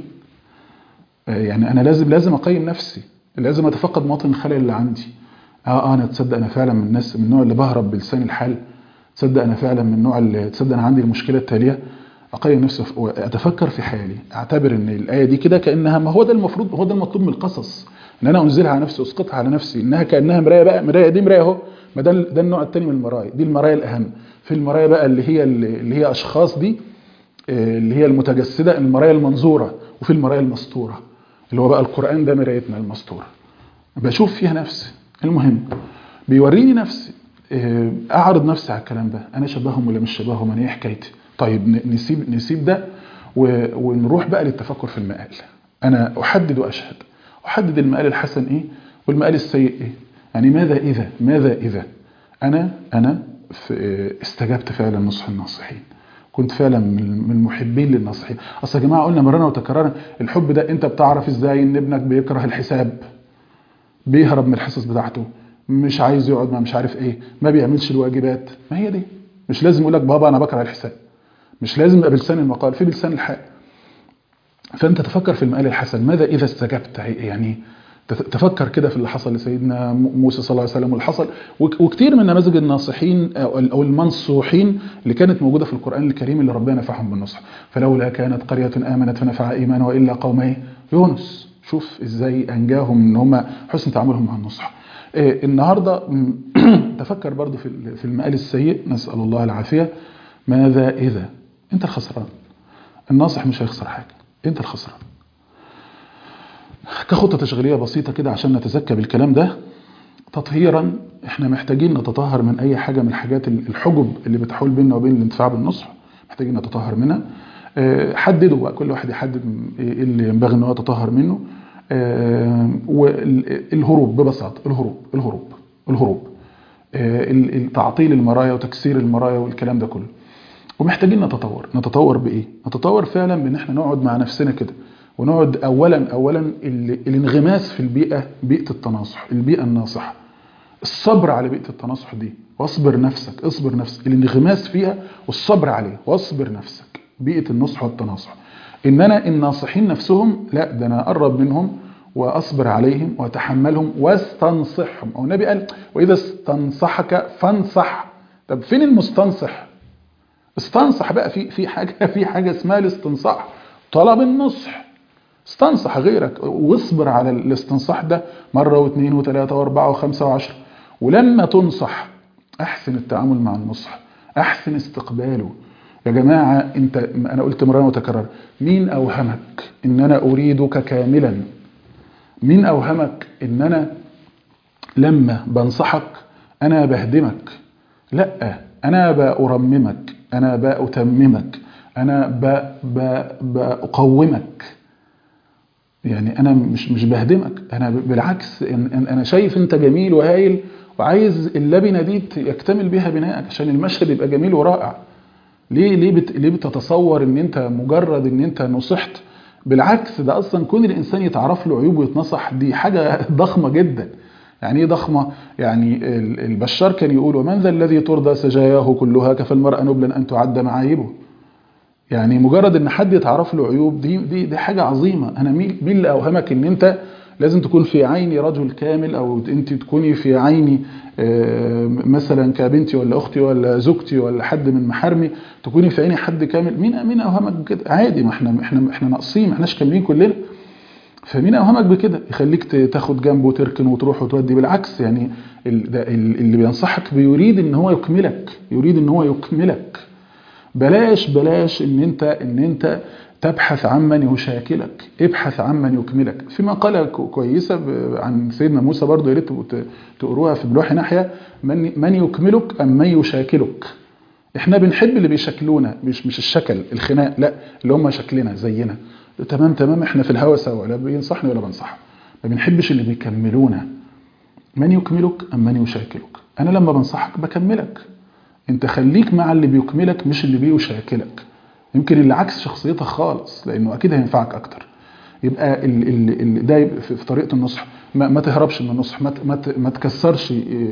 آه، يعني انا لازم لازم اقيم نفسي لازم اتفقد مواطن الخلل اللي عندي اه آه، انا تصدق انا فعلا من الناس من النوع اللي بهرب بلسان الحال تصدق انا فعلا من النوع اللي تصدق انا عندي المشكله التاليه اقيم نفسي وف- واتفكر في حالي اعتبر ان الايه دي كده كانها ما هو ده المفروض هو ده المطلوب من القصص ان انا انزلها على نفسي اسقطها على نفسي انها كانها مرايه بقى مرايه دي مرايه اهو ما ده ده النوع الثاني من المرايا دي المرايا الاهم في المرايا بقى اللي هي اللي هي اشخاص دي آه، اللي هي المتجسده المرايا المنظوره وفي المرايا المستوره اللي هو بقى القران ده مرايتنا المستوره بشوف فيها نفسي المهم بيوريني نفسي آه، اعرض نفسي على الكلام ده انا شبههم ولا مش شبههم انا ايه حكايتي طيب ن- نسيب نسيب ده و- ونروح بقى للتفكر في المقال انا احدد واشهد احدد المقال الحسن ايه والمقال السيء ايه يعني ماذا اذا ماذا اذا انا انا في- آه، استجبت فعلا نصح الناصحين كنت فعلا من من محبين للناصحين اصل يا جماعه قلنا مرارا وتكرارا الحب ده انت بتعرف ازاي ان ابنك بيكره الحساب بيهرب من الحصص بتاعته مش عايز يقعد ما مش عارف ايه ما بيعملش الواجبات ما هي دي مش لازم يقول لك بابا انا بكره الحساب مش لازم يبقى بلسان المقال في بلسان الحال فانت تفكر في المقال الحسن ماذا اذا استجبت يعني تفكر كده في اللي حصل لسيدنا موسى صلى الله عليه وسلم واللي حصل وكتير من نماذج الناصحين او المنصوحين اللي كانت موجوده في القران الكريم اللي ربنا نفعهم بالنصح فلولا كانت قريه امنت فنفع ايمانها والا قوم يونس شوف ازاي انجاهم ان هم حسن تعاملهم مع النصح النهارده تفكر برضو في المقال السيء نسال الله العافيه ماذا اذا انت الخسران الناصح مش هيخسر حاجه انت الخسران كخطة تشغيلية بسيطة كده عشان نتزكى بالكلام ده تطهيرا احنا محتاجين نتطهر من اي حاجة من الحاجات الحجب اللي بتحول بيننا وبين الانتفاع بالنصح محتاجين نتطهر منها حددوا بقى كل واحد يحدد ايه اللي ينبغي ان هو يتطهر منه والهروب ببساطة الهروب الهروب الهروب تعطيل المرايا وتكسير المرايا والكلام ده كله ومحتاجين نتطور نتطور بايه نتطور فعلا بان احنا نقعد مع نفسنا كده ونقعد اولا اولا الانغماس في البيئه بيئه التناصح البيئه الناصحه الصبر على بيئه التناصح دي واصبر نفسك اصبر نفسك الانغماس فيها والصبر عليه واصبر نفسك بيئه النصح والتناصح ان انا الناصحين نفسهم لا ده انا اقرب منهم واصبر عليهم واتحملهم واستنصحهم او النبي قال واذا استنصحك فانصح طب فين المستنصح استنصح بقى في في حاجه في حاجه اسمها الاستنصاح طلب النصح استنصح غيرك واصبر على الاستنصاح ده مرة واثنين وثلاثة واربعة وخمسة وعشرة ولما تنصح احسن التعامل مع النصح احسن استقباله يا جماعة انت انا قلت مرة وتكرر مين اوهمك ان انا اريدك كاملا مين اوهمك ان انا لما بنصحك انا بهدمك لا انا بأرممك انا بأتممك انا بأقومك يعني انا مش مش بهدمك انا بالعكس إن انا شايف انت جميل وهايل وعايز اللبنه دي يكتمل بيها بنائك عشان المشهد يبقى جميل ورائع ليه ليه بت ليه بتتصور ان انت مجرد ان انت نصحت بالعكس ده اصلا كون الانسان يتعرف له عيوب ويتنصح دي حاجه ضخمه جدا يعني ايه ضخمه يعني البشار كان يقول ومن ذا الذي ترضى سجاياه كلها كفى المرء نبلا ان تعد معايبه يعني مجرد ان حد يتعرف له عيوب دي دي دي حاجه عظيمه انا مين مين اللي اوهمك ان انت لازم تكون في عيني رجل كامل او انت تكوني في عيني مثلا كبنتي ولا اختي ولا زوجتي ولا حد من محارمي تكوني في عيني حد كامل مين مين اوهمك بكده عادي ما احنا احنا احنا ناقصين ما احناش كاملين كلنا فمين اوهمك بكده يخليك تاخد جنبه وتركن وتروح وتودي بالعكس يعني اللي بينصحك بيريد ان هو يكملك يريد ان هو يكملك بلاش بلاش ان انت ان انت تبحث عن من يشاكلك ابحث عن من يكملك في مقالة كويسة عن سيدنا موسى برضو يا ريت تقروها في بلوح ناحية من, من يكملك أم من يشاكلك احنا بنحب اللي بيشكلونا مش مش الشكل الخناق لا اللي هم شكلنا زينا تمام تمام احنا في الهوا سوا لا بينصحني ولا بنصحه ما بنحبش اللي بيكملونا من يكملك أم من يشاكلك أنا لما بنصحك بكملك انت خليك مع اللي بيكملك مش اللي بيشاكلك يمكن اللي عكس شخصيتك خالص لانه اكيد هينفعك اكتر يبقى ال ال ال ده يبقى في طريقه النصح ما, ما تهربش من النصح ما, ما, ما تكسرش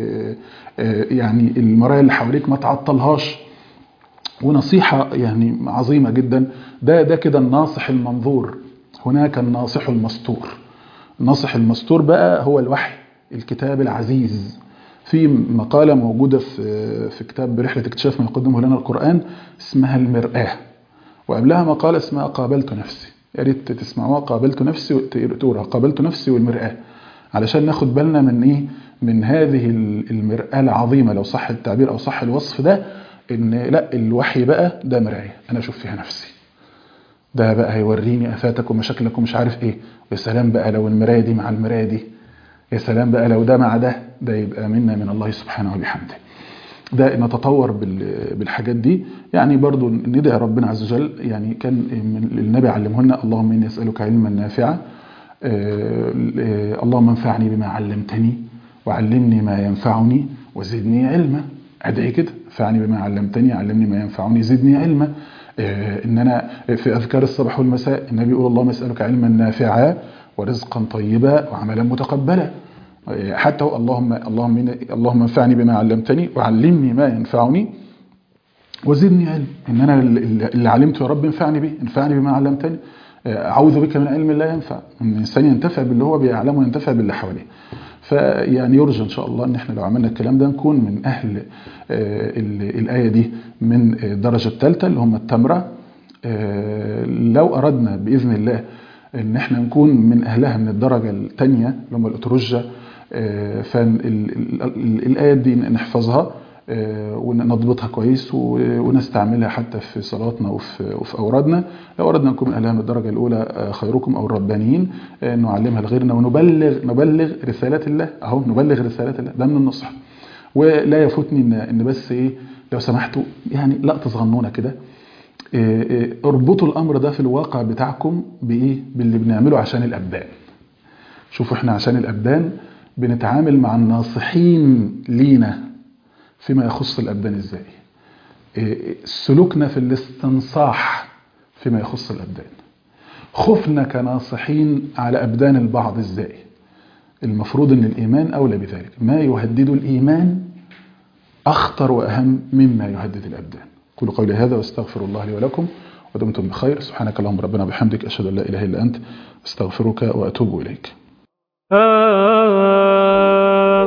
يعني المرايا اللي حواليك ما تعطلهاش ونصيحة يعني عظيمة جدا ده ده كده الناصح المنظور هناك الناصح المستور الناصح المستور بقى هو الوحي الكتاب العزيز في مقالة موجودة في في كتاب رحلة اكتشاف ما يقدمه لنا القرآن اسمها المرآة وقبلها مقالة اسمها قابلت نفسي يا ريت تسمعوها قابلت نفسي تقراها قابلت نفسي والمرآة علشان ناخد بالنا من ايه من هذه المرآة العظيمة لو صح التعبير او صح الوصف ده ان لا الوحي بقى ده مراية انا اشوف فيها نفسي ده بقى هيوريني افاتك ومشاكلك ومش عارف ايه ويا سلام بقى لو المراية دي مع المراية دي يا سلام بقى لو ده مع ده ده يبقى منا من الله سبحانه وبحمده ده نتطور بالحاجات دي يعني برضو ندعي ربنا عز وجل يعني كان النبي علمه لنا اللهم اني اسالك علما نافعا اللهم انفعني بما علمتني وعلمني ما ينفعني وزدني علما ادعي كده انفعني بما علمتني علمني ما ينفعني زدني علما ان انا في اذكار الصباح والمساء النبي يقول اللهم اسالك علما نافعا ورزقا طيبا وعملا متقبلا حتى هو اللهم اللهم اللهم انفعني بما علمتني وعلمني ما ينفعني وزدني علم ان انا اللي علمته يا رب انفعني به انفعني بما علمتني اعوذ بك من علم لا ينفع ان الانسان ينتفع باللي هو بيعلمه وينتفع باللي حواليه فيعني يرجى ان شاء الله ان احنا لو عملنا الكلام ده نكون من اهل الايه دي من الدرجه الثالثه اللي هم التمره لو اردنا باذن الله ان احنا نكون من اهلها من الدرجه الثانيه اللي هم الاترجه فالايات دي نحفظها ونضبطها كويس ونستعملها حتى في صلاتنا وفي, وفي أورادنا لو أردنا نكون من أهلها من الدرجة الأولى خيركم أو الربانيين نعلمها لغيرنا ونبلغ نبلغ رسالات الله أهو نبلغ رسالات الله ده من النصح ولا يفوتني إن, إن بس إيه لو سمحتوا يعني لقطة صغنونة كده اربطوا الأمر ده في الواقع بتاعكم بإيه باللي بنعمله عشان الأبدان شوفوا احنا عشان الأبدان بنتعامل مع الناصحين لينا فيما يخص الأبدان إزاي سلوكنا في الاستنصاح فيما يخص الأبدان خوفنا كناصحين على أبدان البعض إزاي المفروض أن الإيمان أولى بذلك ما يهدد الإيمان أخطر وأهم مما يهدد الأبدان قولوا قولي هذا واستغفر الله لي ولكم ودمتم بخير سبحانك اللهم ربنا بحمدك أشهد أن لا إله إلا أنت استغفرك وأتوب إليك آه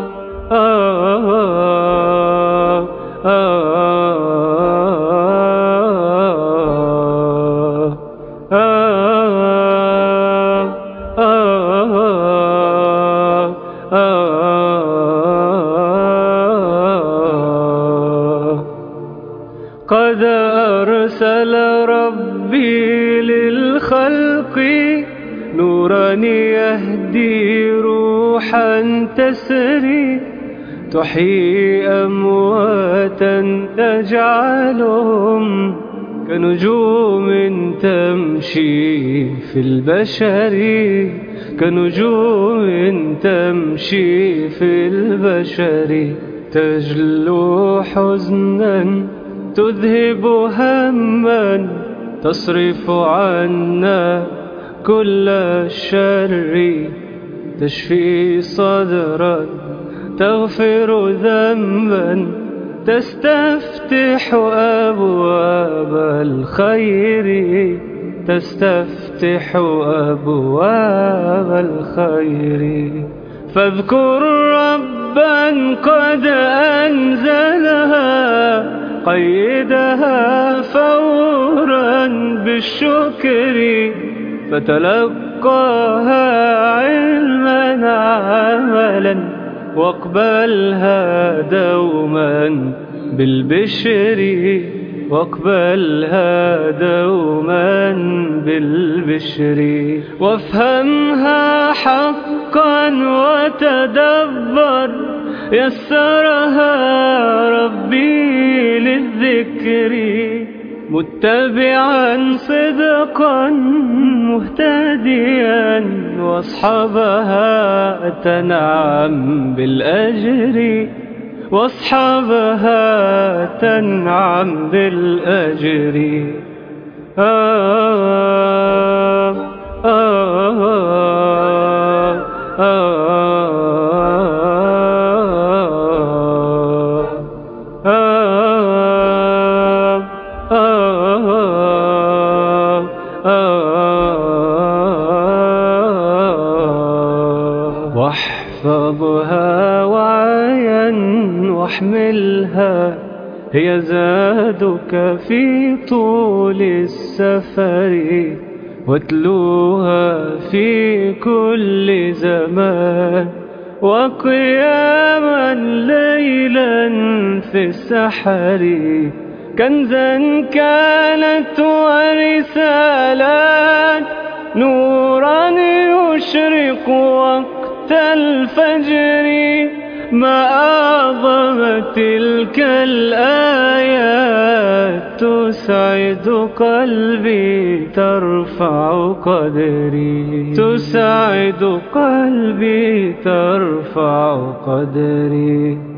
آه قد أرسل ربي للخلق نورا يهدي روحا تسري تحيي أمواتا تجعلهم كنجوم تمشي في البشر كنجوم تمشي في البشر تجلو حزنا تذهب هما تصرف عنا كل الشر تشفي صدرا تغفر ذنبا تستفتح أبواب الخير تستفتح أبواب الخير فاذكر ربا قد أنزلها قيدها فورا بالشكر فتلقاها علما عملا واقبلها دوما بالبشر واقبلها دوما بالبشر وافهمها حقا وتدبر يسرها ربي للذكر متبعا صدقا مهتديا واصحابها تنعم بالأجر واصحابها تنعم بالأجر آه آه آه واحفظها وعيا واحملها هي زادك في طول السفر واتلوها في كل زمان وقياما ليلا في السحر كنزا كانت ورسالات نورا يشرق وقت الفجر ما أعظم تلك الآيات تسعد قلبي ترفع قدري تسعد قلبي ترفع قدري